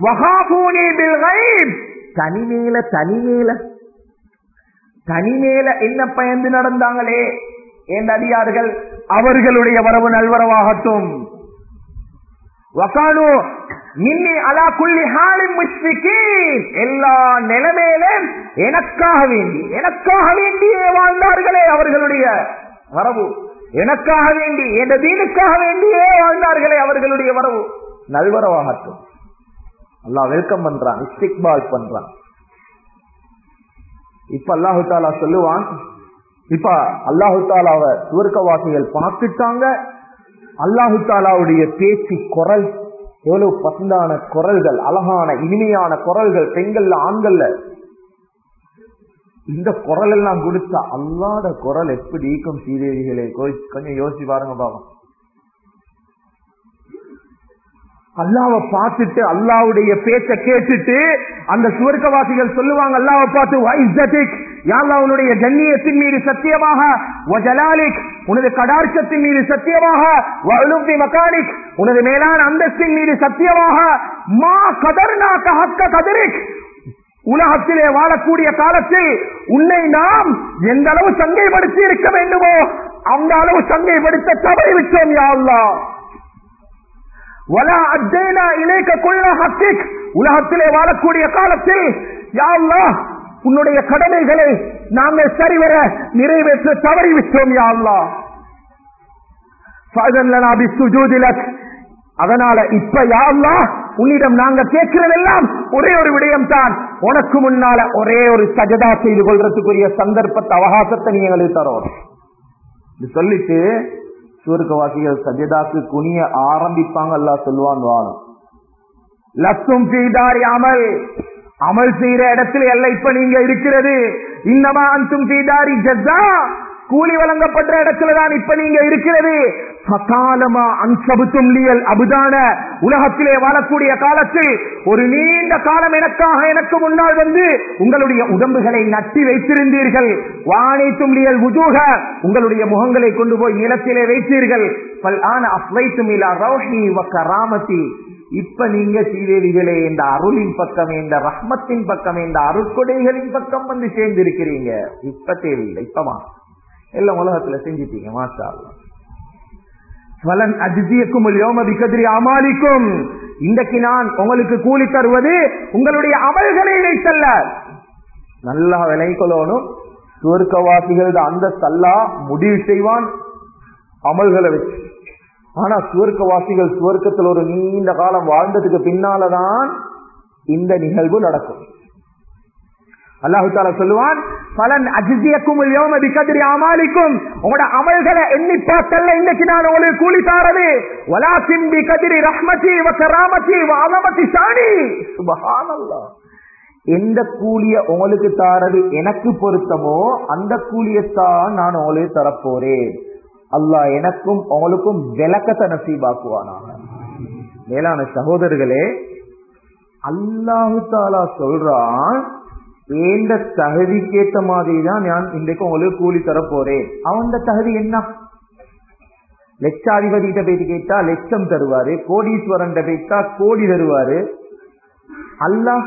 தனிமேல தனிமேல தனிமேல என்ன பயந்து நடந்தாங்களே என் அடியார்கள் அவர்களுடைய வரவு நல்வரவாகட்டும் வகானு நின்னி அலா குள்ளி ஹாலிம் முஷ்பிகீன் எல்லா நிலைமையிலும் எனக்காக வேண்டி எனக்காக வேண்டியே வாழ்ந்தார்களே அவர்களுடைய வரவு எனக்காக வேண்டி என்ற தீனுக்காக வேண்டியே வாழ்ந்தார்களே அவர்களுடைய வரவு நல்வரவாகட்டும் அல்லாஹ் வெல்கம் பண்றான் இஸ்டிக்பால் பண்றான் இப்ப அல்லாஹு தாலா சொல்லுவான் இப்ப அல்லாஹு தாலாவ சுவர்க்கவாசிகள் பார்த்துட்டாங்க அல்லாஹு தாலாவுடைய பேச்சு குரல் எவ்வளவு பசந்தான குரல்கள் அழகான இனிமையான குரல்கள் பெண்கள்ல ஆண்கள்ல இந்த குரல் எல்லாம் கொடுத்தா அல்லாத குரல் எப்படி ஈக்கும் சீதேவிகளே கொஞ்சம் யோசிச்சு பாருங்க பாவம் அல்லாவை பார்த்துட்டு அல்லாவுடைய பேச்ச கேட்டுட்டு அந்த சுவர்க்கவாசிகள் சொல்லுவாங்க அல்லாவை பார்த்து யாழ்லாவுடைய கண்ணியத்தின் மீது சத்தியமாக வஜலாலிக் உனது கடார்ச்சத்தின் மீது சத்தியமாக வலும்பி மக்கானிக் உனது மேலான அந்தஸ்தின் மீது சத்தியமாக மா கதர்னா கஹக்க கதரிக் உலகத்திலே வாழக்கூடிய காலத்தில் உன்னை நாம் எந்த அளவு சங்கைப்படுத்தி இருக்க வேண்டுமோ அந்த அளவு சங்கைப்படுத்த தவறி விட்டோம் யாழ்லா உலகத்திலே வாழக்கூடிய காலத்தில் யாழ்லா உன்னுடைய கடமைகளை நாங்கள் சரிவர நிறைவேற்ற தவறிவிட்டோம் யாழ்லா அதனால இப்ப யாழ்லா உன்னிடம் நாங்க கேட்கிறதெல்லாம் ஒரே ஒரு விடயம் தான் உனக்கு முன்னால ஒரே ஒரு சஜதா செய்து கொள்றதுக்குரிய சந்தர்ப்பத்தை அவகாசத்தை நீ எங்களுக்கு தரோம் சொல்லிட்டு சுவர்க்கவாசிகள் சஜதாக்கு குனிய ஆரம்பிப்பாங்க அல்லா சொல்லுவான் வானம் லத்தும் பீதாரி அமல் அமல் செய்யற இடத்துல எல்லாம் இப்ப நீங்க இருக்கிறது இன்னமா அந்தும் பீதாரி ஜஸ்ஸா கூலி வழங்கப்பட்ட இடத்துலதான் இப்ப நீங்க இருக்கிறது சகாலமா அன்சபுத்தும் லியல் அபுதான உலகத்திலே வாழக்கூடிய காலத்தில் ஒரு நீண்ட காலம் எனக்காக எனக்கு முன்னால் வந்து உங்களுடைய உடம்புகளை நட்டி வைத்திருந்தீர்கள் வானைத்தும் லியல் உஜூக உங்களுடைய முகங்களை கொண்டு போய் நிலத்திலே வைத்தீர்கள் பல் ஆன அஃவைத்தும் இலா ரௌஹி வக்கராமதி இப்ப நீங்க சீதேவிகளே இந்த அருளின் பக்கம் இந்த ரஹ்மத்தின் பக்கம் இந்த அருட்கொடைகளின் பக்கம் வந்து சேர்ந்திருக்கிறீங்க இப்ப தேவையில்லை இப்பமா எல்லாம் உலகத்துல செஞ்சிட்டீங்க மாஷா பலன் அஜித்தியக்கும் கதிரி அமாலிக்கும் இன்றைக்கு நான் உங்களுக்கு கூலி தருவது உங்களுடைய அமல்களை வைத்தல்ல நல்லா விலை கொள்ளணும் சுவர்க்கவாசிகள் அந்த சல்லா முடிவு செய்வான் அமல்களை வச்சு ஆனா சுவர்க்கவாசிகள் சுவர்க்கத்தில் ஒரு நீண்ட காலம் வாழ்ந்ததுக்கு பின்னாலதான் இந்த நிகழ்வு நடக்கும் அல்லாஹு தாலா சொல்லுவான் பலன் அஜிசியக்கும் கதிரி அமாலிக்கும் உங்களோட அமல்களை எண்ணி பார்த்தல்ல இன்னைக்கு நான் உங்களுக்கு கூலி தாரது வலா சிம்பி கதிரி ரஹ்மதி வக்கராமதி வாலமதி சாணி சுபஹானல்லா எந்த கூலிய உங்களுக்கு தாரது எனக்கு பொருத்தமோ அந்த கூலியத்தான் நான் உங்களுக்கு தரப்போறேன் அல்லாஹ் எனக்கும் உங்களுக்கும் விளக்கத்தை நசீபாக்குவானாக மேலான சகோதரர்களே அல்லாஹு தாலா சொல்றான் ஏந்த தகுதிக்கேற்ற மாதிரி தான் நான் இன்றைக்கு உங்களுக்கு கூலி தர போறேன் அவன் தகுதி என்ன லட்சாதிபதிட்ட போயிட்டு கேட்டா லட்சம் தருவாரு கோடீஸ்வரன் போயிட்டா கோடி தருவாரு அல்லாஹ்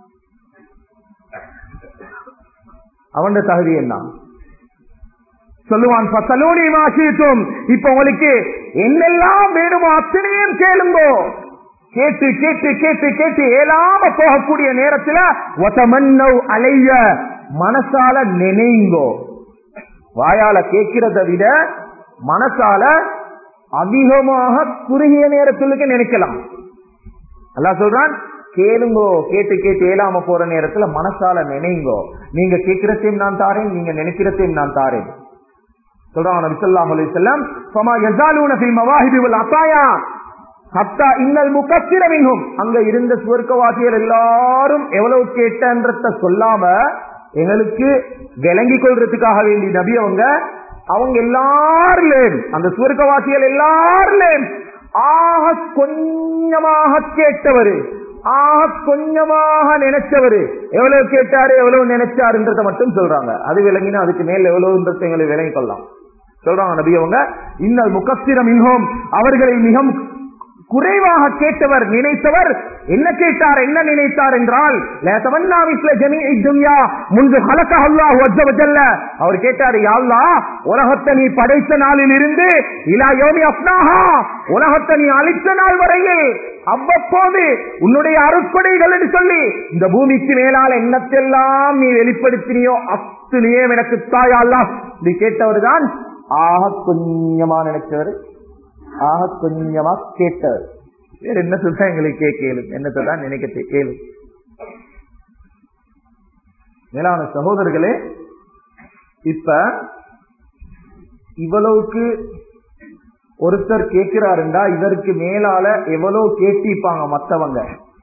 அவன் தகுதி என்ன சொல்லுவான் பசலோனி வாசித்தும் இப்ப உங்களுக்கு என்னெல்லாம் வேணுமோ அத்தனையும் கேளுங்கோ கேட்டு கேட்டு கேட்டு கேட்டு ஏலாம போகக்கூடிய நேரத்துல ஒத்தமன்னவ் அலைய மனசால நினைங்கோ வாயால கேட்கிறத விட மனசால அதிகமாக குறுகிய நேரத்துக்கு நினைக்கலாம் அல்லாஹ் சொல்றான் கேளுங்கோ கேட்டு கேட்டு ஏலாம போற நேரத்துல மனசால நினைங்கோ நீங்க கேட்கிறதையும் நான் தாரேன் நீங்க நினைக்கிறதையும் நான் தாரேன் சொல்றான் நபி ஸல்லல்லாஹு அலைஹி வஸல்லம் ஃபமா யஸாலூன ஃபில் மவாஹிபி வல் அத்தாயா ஹத்தா இன்னல் முகத்திர மின்ஹும் அங்க இருந்த சுவர்க்கவாசிகள் எல்லாரும் எவ்வளவு கேட்டன்றத சொல்லாம எங்களுக்கு விளங்கி கொள்றதுக்காக வேண்டி நபி அவங்க அவங்க எல்லாருலேயும் அந்த சுவர்க்கவாசிகள் எல்லாருலேயும் ஆக கொஞ்சமாக கேட்டவரு ஆக கொஞ்சமாக நினைச்சவரு எவ்வளவு கேட்டாரு எவ்வளவு நினைச்சாருன்றத மட்டும் சொல்றாங்க அது விளங்கினா அதுக்கு மேல் எவ்வளவுன்றதை எங்களுக்கு விளங்கிக் கொள்ளலாம் சொல்றாங்க நபி அவங்க இன்னல் முகத்திரம் இன்ஹோம் அவர்களை மிக குறைவாக கேட்டவர் நினைத்தவர் என்ன கேட்டார் என்ன நினைத்தார் என்றால் "லா தமன்னா மிஸ்ல ஜமீஇ துன்யா முன்பு ஹலக அல்லாஹ் வஜ்ஜ வஜல்ல." அவர் கேட்டார் யா அல்லாஹ் உலகத்தை நீ படைத்த நாளில் இருந்து இலா யோமி அப்னாஹா உலகத்தை நீ அழித்த நாள் வரையில் அவ்வப்போது உன்னுடைய அருட்கொடைகள் என்று சொல்லி இந்த பூமிக்கு மேலால் என்னத்தெல்லாம் நீ வெளிப்படுத்தினியோ அத்துணையே எனக்கு தாயா அல்லாஹ் இப்படி கேட்டவர் தான் ஆக கொஞ்சமா நினைச்சவர் ஆக கொஞ்சமா கேட்டவர் வேற என்ன சொல்றா எங்களுக்கு கேட்கலு என்னத்தை தான் நினைக்க கேளு மேலான சகோதரர்களே இப்ப இவ்வளவுக்கு ஒருத்தர் கேட்கிறாருண்டா இதற்கு மேலால எவ்வளவு கேட்டிப்பாங்க மத்தவங்க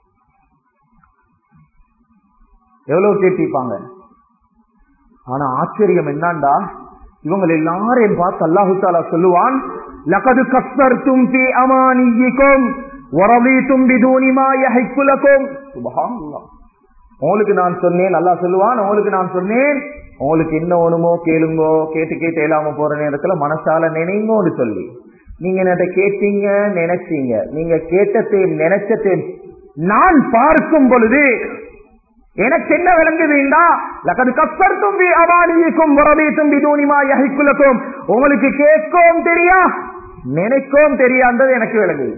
எவ்வளவு கேட்டிப்பாங்க ஆனா ஆச்சரியம் என்னண்டா இவங்க எல்லாரையும் பார்த்து அல்லாஹு தாலா சொல்லுவான் லகது கஸ்தர்தும் பி அமானியிக்கும் வரவீத்தும் பிதூனி மா யஹிக்கு லகும் சுப்ஹானல்லாஹ் உங்களுக்கு நான் சொன்னேன் அல்லாஹ் சொல்லுவான் உங்களுக்கு நான் சொன்னேன் உங்களுக்கு என்ன வேணுமோ கேளுங்கோ கேட்டு கேட்டு இல்லாம போற நேரத்துல மனசால நினைங்கோன்னு சொல்லி நீங்க என்னட்ட கேட்டீங்க நினைச்சீங்க நீங்க கேட்டதையும் நினைச்சதையும் நான் பார்க்கும் பொழுது எனக்கு என்ன விளங்குதுண்டா லகது கஸ்தர்த்தும் பி அமானியிக்கும் வரவீத்தும் பிதூனிமா யஹிக்குலக்கும் உங்களுக்கு கேட்கவும் தெரியா நினைக்கவும் தெரியான்றது எனக்கு விளங்குது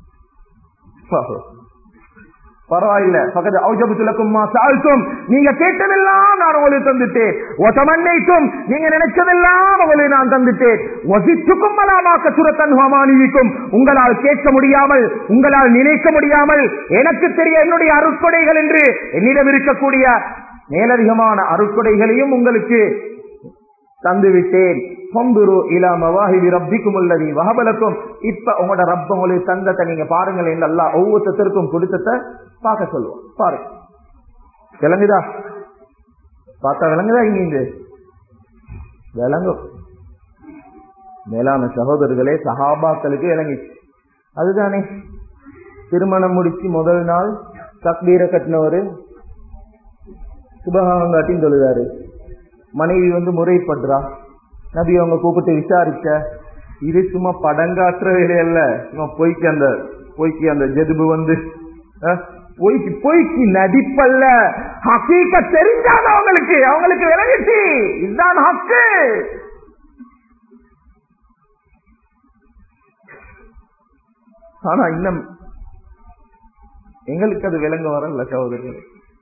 பரவாயில்ல பக்கத்து ஔஜபத்துலக்கும் சாழ்த்தும் நீங்க கேட்டதெல்லாம் நான் உங்களுக்கு தந்துட்டேன் ஒத்தமன்னைக்கும் நீங்க நினைச்சதெல்லாம் உங்களுக்கு நான் தந்துட்டேன் வசித்துக்கும் மலாமாக்க சுரத்தன் ஹமானிக்கும் உங்களால் கேட்க முடியாமல் உங்களால் நினைக்க முடியாமல் எனக்கு தெரிய என்னுடைய அருட்கொடைகள் என்று என்னிடம் இருக்கக்கூடிய மேலதிகமான அருட்கொடைகளையும் உங்களுக்கு தந்துவிட்டேன் பொந்துரு இலா மவாஹிபி ரப்பிக்கும் உள்ளதி வகபலக்கும் இப்ப உங்களோட ரப்ப உங்களுக்கு தந்தத்தை நீங்க பாருங்கள் அல்லா ஒவ்வொருத்தருக்கும் கொடுத்தத பார்க்க சொல்லுவோம் பாருங்க விளங்குதா பார்த்தா விளங்குதா இங்க இங்க விளங்கும் மேலான சகோதரர்களே சஹாபாக்களுக்கு விளங்கிச்சு அதுதானே திருமணம் முடிச்சு முதல் நாள் தக்பீரை கட்டினவரு சுபகாகம் காட்டின்னு தொழுதாரு மனைவி வந்து முறைப்படுறா நபி அவங்க கூப்பிட்டு விசாரிச்ச இது சும்மா படங்காற்ற வேலையல்ல சும்மா பொய்க்கு அந்த பொய்க்கு அந்த ஜெதுபு வந்து அஹ், பொய்க்கு பொய்க்கு நடிப்பல்ல ஹக்கீக்க தெரிஞ்சாத அவங்களுக்கு அவங்களுக்கு விளங்கிச்சு இதுதான் ஹக்கு ஆனா இன்னும் எங்களுக்கு அது விளங்க வரல சகோதரர்களே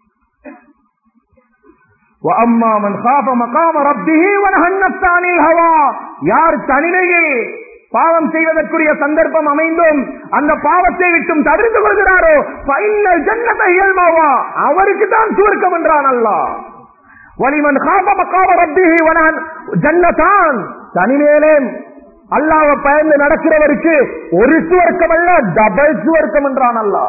وَأَمَّا مَنْ خَافَ مَقَامَ رَبِّهِ وَنَهَى النَّفْسَ عَنِ الْهَوَى யார் தனிமையில் பாவம் செய்வதற்குரிய சந்தர்ப்பம் அமைந்தும் அந்த பாவத்தை விட்டும் தவிர்த்து கொள்கிறாரோ ஃபைனல் ஜன்னத இயல்மாவா அவருக்கு தான் சுவர்க்கம் என்றான் அல்லாஹ் வலிமன் காப மக்காம ரப்பிஹி வனஹன் ஜன்னதான் தனிமேலே அல்லாஹ்வை பயந்து நடக்கிறவருக்கு ஒரு சுவர்க்கம் அல்ல டபுள் சுவர்க்கம் என்றான் அல்லாஹ்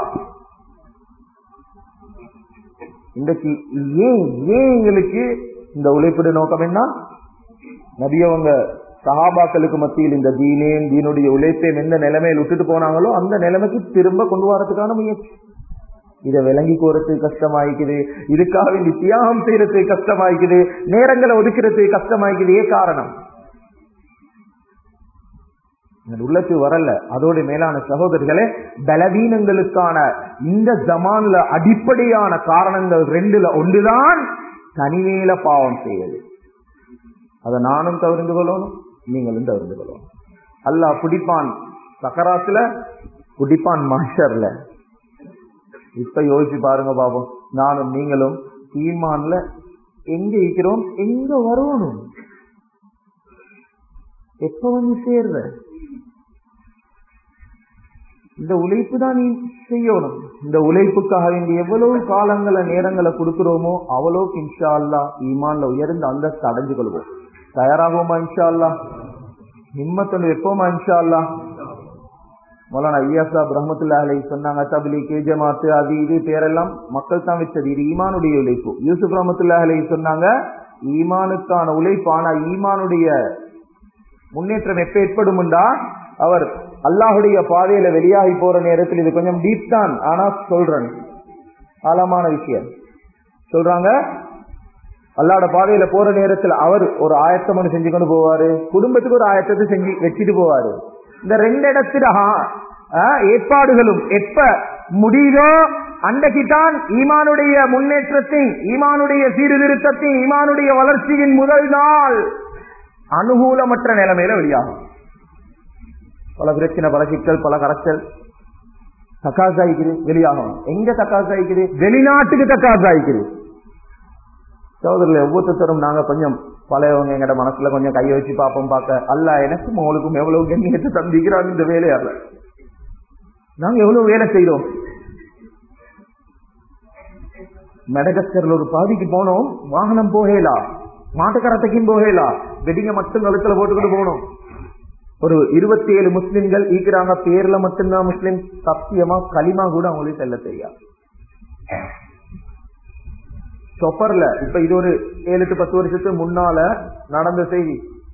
இன்றைக்கு ஏன் ஏன் எங்களுக்கு இந்த உழைப்பிட நோக்கம் என்ன நபியவங்க சஹாபாக்களுக்கு மத்தியில் இந்த தீனேன் தீனுடைய உழைப்பையும் எந்த நிலைமையில் விட்டுட்டு போனாங்களோ அந்த நிலைமைக்கு திரும்ப கொண்டு வரதுக்கான முயற்சி இதை விளங்கி கோரத்துக்கு கஷ்டமாயிக்குது இதுக்காக வேண்டி தியாகம் செய்யறதுக்கு கஷ்டமாயிக்குது நேரங்களை ஒதுக்கிறதுக்கு கஷ்டமாயிக்குது ஏ காரணம் எங்கள் உள்ளத்துக்கு வரல அதோட மேலான சகோதரர்களே பலவீனங்களுக்கான இந்த ஜமான்ல அடிப்படையான காரணங்கள் ரெண்டுல ஒன்றுதான் தனிமேல பாவம் செய்வது அதை நானும் தவிர்ந்து கொள்ளணும் நீங்களும் தவிர்ந்து கொள்ளணும் அல்லாஹ் குடிப்பான் சக்கராத்துல குடிப்பான் மாஷர்ல இப்ப யோசிச்சு பாருங்க பாப்போம் நானும் நீங்களும் ஈமான்ல எங்க இருக்கிறோம் எங்க வரணும் எப்ப வந்து சேர்ற இந்த உழைப்பு தான் நீ செய்யணும் இந்த உழைப்புக்காக வேண்டிய எவ்வளவு காலங்களை நேரங்களை கொடுக்கிறோமோ அவ்வளவுக்கு இன்ஷா அல்லா ஈமான்ல உயர்ந்த அந்தஸ்து அடைஞ்சு கொள்வோம் தயாராகுமா இன்ஷா அல்லா நிம்மத்தொண்டு எப்போமா இன்ஷா அல்லா மௌலானா ஐயா சாப் ரஹமத்துல்லா அலை சொன்னாங்க தபிலி கே ஜமாத்து அது இது பேரெல்லாம் மக்கள் தான் வச்சது இது ஈமானுடைய உழைப்பு யூசுப் ரஹமத்துல்லா அலை சொன்னாங்க ஈமானுக்கான உழைப்பு ஆனா ஈமானுடைய முன்னேற்றம் எப்ப ஏற்படும்டா அவர் அல்லாஹுடைய பாதையில வெளியாகி போற நேரத்தில் இது கொஞ்சம் டீப் தான் ஆனா சொல்றேன் ஆழமான விஷயம் சொல்றாங்க அல்லாட பாதையில போற நேரத்தில் அவர் ஒரு ஆயத்தம் ஒன்று செஞ்சு கொண்டு போவாரு குடும்பத்துக்கு ஒரு ஆயத்தத்தை செஞ்சு வச்சுட்டு போவாரு இந்த ரெண்டு இடத்துல ஏற்பாடுகளும் எப்ப முடியுதோ அன்றைக்குத்தான் ஈமானுடைய முன்னேற்றத்தை ஈமானுடைய சீர்திருத்தத்தை ஈமானுடைய வளர்ச்சியின் முதல் நாள் அனுகூலமற்ற நிலைமையில வெளியாகும் பல பிரச்சனை பல சிக்கல் பல கரைச்சல் தக்காசாய்க்குது வெளியாகும் எங்க தக்காசாய்க்குது வெளிநாட்டுக்கு தக்காசாய்க்குது சோதரில் ஒவ்வொருத்தரும் நாங்க கொஞ்சம் பழையவங்க எங்கட மனசுல கொஞ்சம் கையை வச்சு பார்ப்போம் பார்க்க அல்ல எனக்கும் அவளுக்கும் எவ்வளவு கண்ணியத்தை தந்திக்கிறாங்க இந்த வேலையால நாங்க எவ்வளவு வேலை செய்யறோம் மெடகஸ்கர்ல ஒரு பாதிக்கு போனோம் வாகனம் போகலா மாட்டுக்கரத்தைக்கும் போகலா வெடிங்க மட்டும் கழுத்துல போட்டுக்கிட்டு போனோம் ஒரு இருபத்தி ஏழு முஸ்லிம்கள் ஈக்கிறாங்க பேர்ல மட்டும்தான் முஸ்லிம் சத்தியமா களிமா கூட அவங்களுக்கு செல்ல தெரியாது சொப்பர்ல இப்ப இது ஒரு ஏழு எட்டு பத்து வருஷத்துக்கு முன்னால நடந்த செய்தி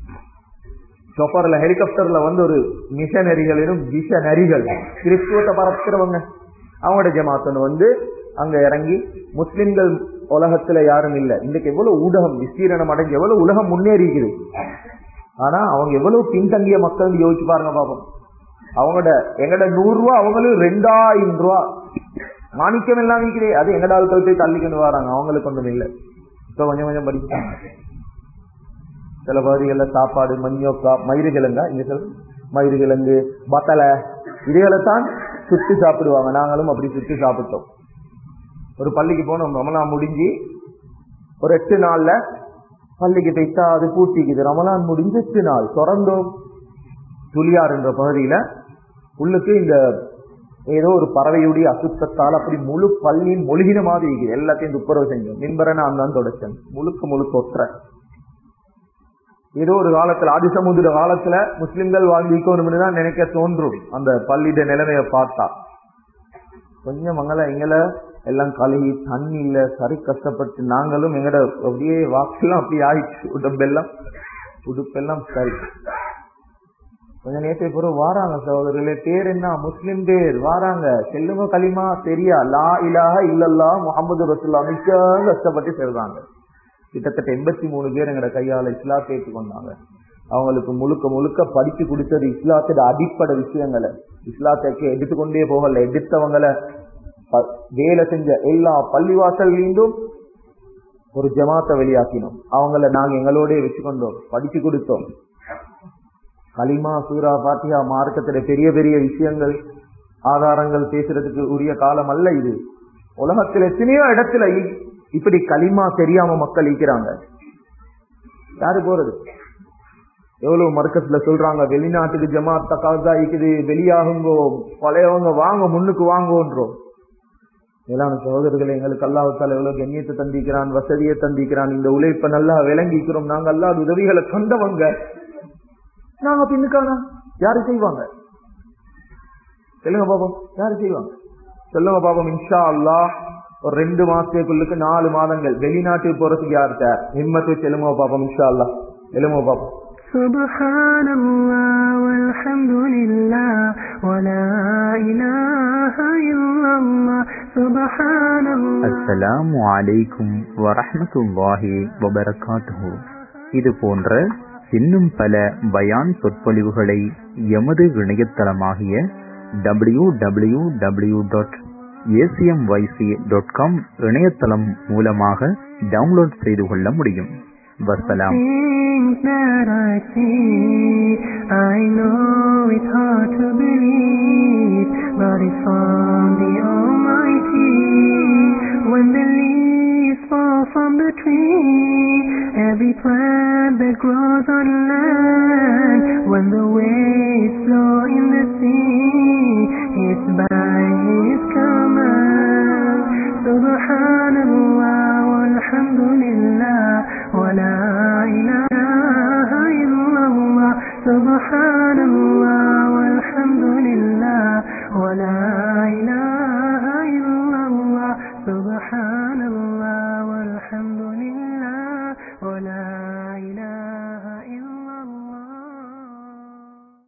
சொப்பர்ல ஹெலிகாப்டர்ல வந்து ஒரு மிஷனரிகளிலும் விஷனரிகள் கிறிஸ்துவத்தை பறக்கிறவங்க அவங்களோட ஜமாத்தன் வந்து அங்க இறங்கி முஸ்லிம்கள் உலகத்துல யாரும் இல்ல இன்றைக்கு எவ்வளவு ஊடகம் விஸ்தீரணம் அடைஞ்சு எவ்வளவு உலகம் முன்னேறிக்குது ஆனா அவங்க எவ்வளவு பின்தங்கிய மக்கள் யோசிச்சு பாருங்க பாப்போம் அவங்களோட எங்கட நூறு ரூபா அவங்களும் ரெண்டாயிரம் ரூபா மாணிக்கம் எல்லாம் விற்கிறே அது எங்கட ஆட்கள் போய் தள்ளிக்கொண்டு வராங்க அவங்களுக்கு ஒன்றும் இல்லை இப்ப கொஞ்சம் கொஞ்சம் படிச்சுட்டாங்க சில பகுதிகள்ல சாப்பாடு மஞ்சோக்கா மயிறு கிழங்கா இங்க சொல் மயிறு கிழங்கு பத்தலை இதுகளைத்தான் சுத்தி சாப்பிடுவாங்க நாங்களும் அப்படி சுத்தி சாப்பிட்டோம் ஒரு பள்ளிக்கு போனோம் ரமலான் முடிஞ்சு ஒரு எட்டு நாள்ல பள்ளிக்கு போய்த்தா அது பூட்டிக்குது ரமலான் முடிஞ்சு எட்டு நாள் தொடர்ந்தோம் துளியார் என்ற பகுதியில உள்ளுக்கு இந்த ஏதோ ஒரு பறவையுடைய அசுத்தத்தால் அப்படி முழு பள்ளியின் மொழிகின மாதிரி இருக்குது எல்லாத்தையும் துப்புரவு செஞ்சோம் மின்பரை நான் தான் தொடச்சேன் முழுக்க முழுக்க ஒற்ற ஏதோ ஒரு காலத்துல ஆதிசமுதிர காலத்துல முஸ்லிம்கள் வாழ்ந்திக்கணும்னு தான் நினைக்க தோன்றும் அந்த பள்ளியிட நிலைமையை பார்த்தா கொஞ்சம் மங்கள எங்களை எல்லாம் கழுகி தண்ணி இல்ல சரி கஷ்டப்பட்டு நாங்களும் எங்கட அப்படியே வாக்கெல்லாம் அப்படி ஆயிடுச்சு உடம்பெல்லாம் உடுப்பெல்லாம் சரி கொஞ்ச நேரத்தை பிறகு வாராங்க சகோதரர்களே பேர் என்ன முஸ்லிம் பேர் வாராங்க செல்லுங்க களிமா தெரியா லா இலாஹ இல்லல்லா முகமது ரசுல்லா மிக்க கஷ்டப்பட்டு சேர்றாங்க கிட்டத்தட்ட எண்பத்தி மூணு பேர் எங்கட கையால இஸ்லாத்தை ஏற்றுக்கொண்டாங்க அவங்களுக்கு முழுக்க முழுக்க படிச்சு கொடுத்தது இஸ்லாத்தோட அடிப்படை விஷயங்களை இஸ்லாத்தை எடுத்துக்கொண்டே போகல எடுத்தவங்களை வேலை செஞ்ச எல்லா பள்ளிவாசல்லையும் ஒரு ஜமாத்தை வெளியாக்கினோம் அவங்கள நாங்க எங்களோட வச்சுக்கொண்டோம் படிச்சு கொடுத்தோம் கலிமா சூரா பாத்தியா மார்க்கத்துல பெரிய பெரிய விஷயங்கள் ஆதாரங்கள் பேசுறதுக்கு உரிய காலம் அல்ல இது உலகத்துல எத்தனையோ இடத்துல இப்படி களிமா தெரியாம மக்கள் ஈக்கிறாங்க யாரு போறது எவ்வளவு மர்க்கத்துல சொல்றாங்க வெளிநாட்டுக்கு ஜமாத் தக்காதா இருக்குது வெளியாகுங்கோ பழையவங்க வாங்க முன்னுக்கு வாங்கோன்றோம் மேலான சகோதரர்களை எங்களுக்கு அல்லாஹால எவ்வளவு கண்ணியத்தை தந்திக்கிறான் வசதியை தந்திக்கிறான் இந்த உழைப்பை நல்லா விளங்கிக்கிறோம் நாங்க அல்லாத உதவிகளை தந்தவங்க நாங்க பின்னுக்கானா யாரு செய்வாங்க சொல்லுங்க பாப்போம் யாரு செய்வாங்க சொல்லுங்க பாப்போம் இன்ஷா அல்லா ஒரு ரெண்டு மாசத்துக்குள்ளுக்கு நாலு மாதங்கள் வெளிநாட்டுக்கு போறதுக்கு யார்கிட்ட ஹிம்மத்து செல்லுங்க பாப்போம் இன்ஷா அல்லா எழுமோ பாப்போம் سبحان الله والحمد لله ولا إله إلا الله سبحان الله அஸ்ஸலாமு அலைக்கும் வரஹ்மத்துல்லாஹி வபரகாத்துஹு இது போன்ற இன்னும் பல பயான் சொற்பொழிவுகளை எமது இணையதளமாகிய W W W dot ACMYC dot com இணையதளம் மூலமாக டவுன்லோட் செய்து கொள்ள முடியும் வசலாம் Things that I see, I know it's hard to believe, but it's from the Almighty. when the leaves fall from the tree, every plant that grows on land, when the waves flow in the sea, it's by His command. Subhanallah walhamdulillah wa la ilaha illallah. Subhanallah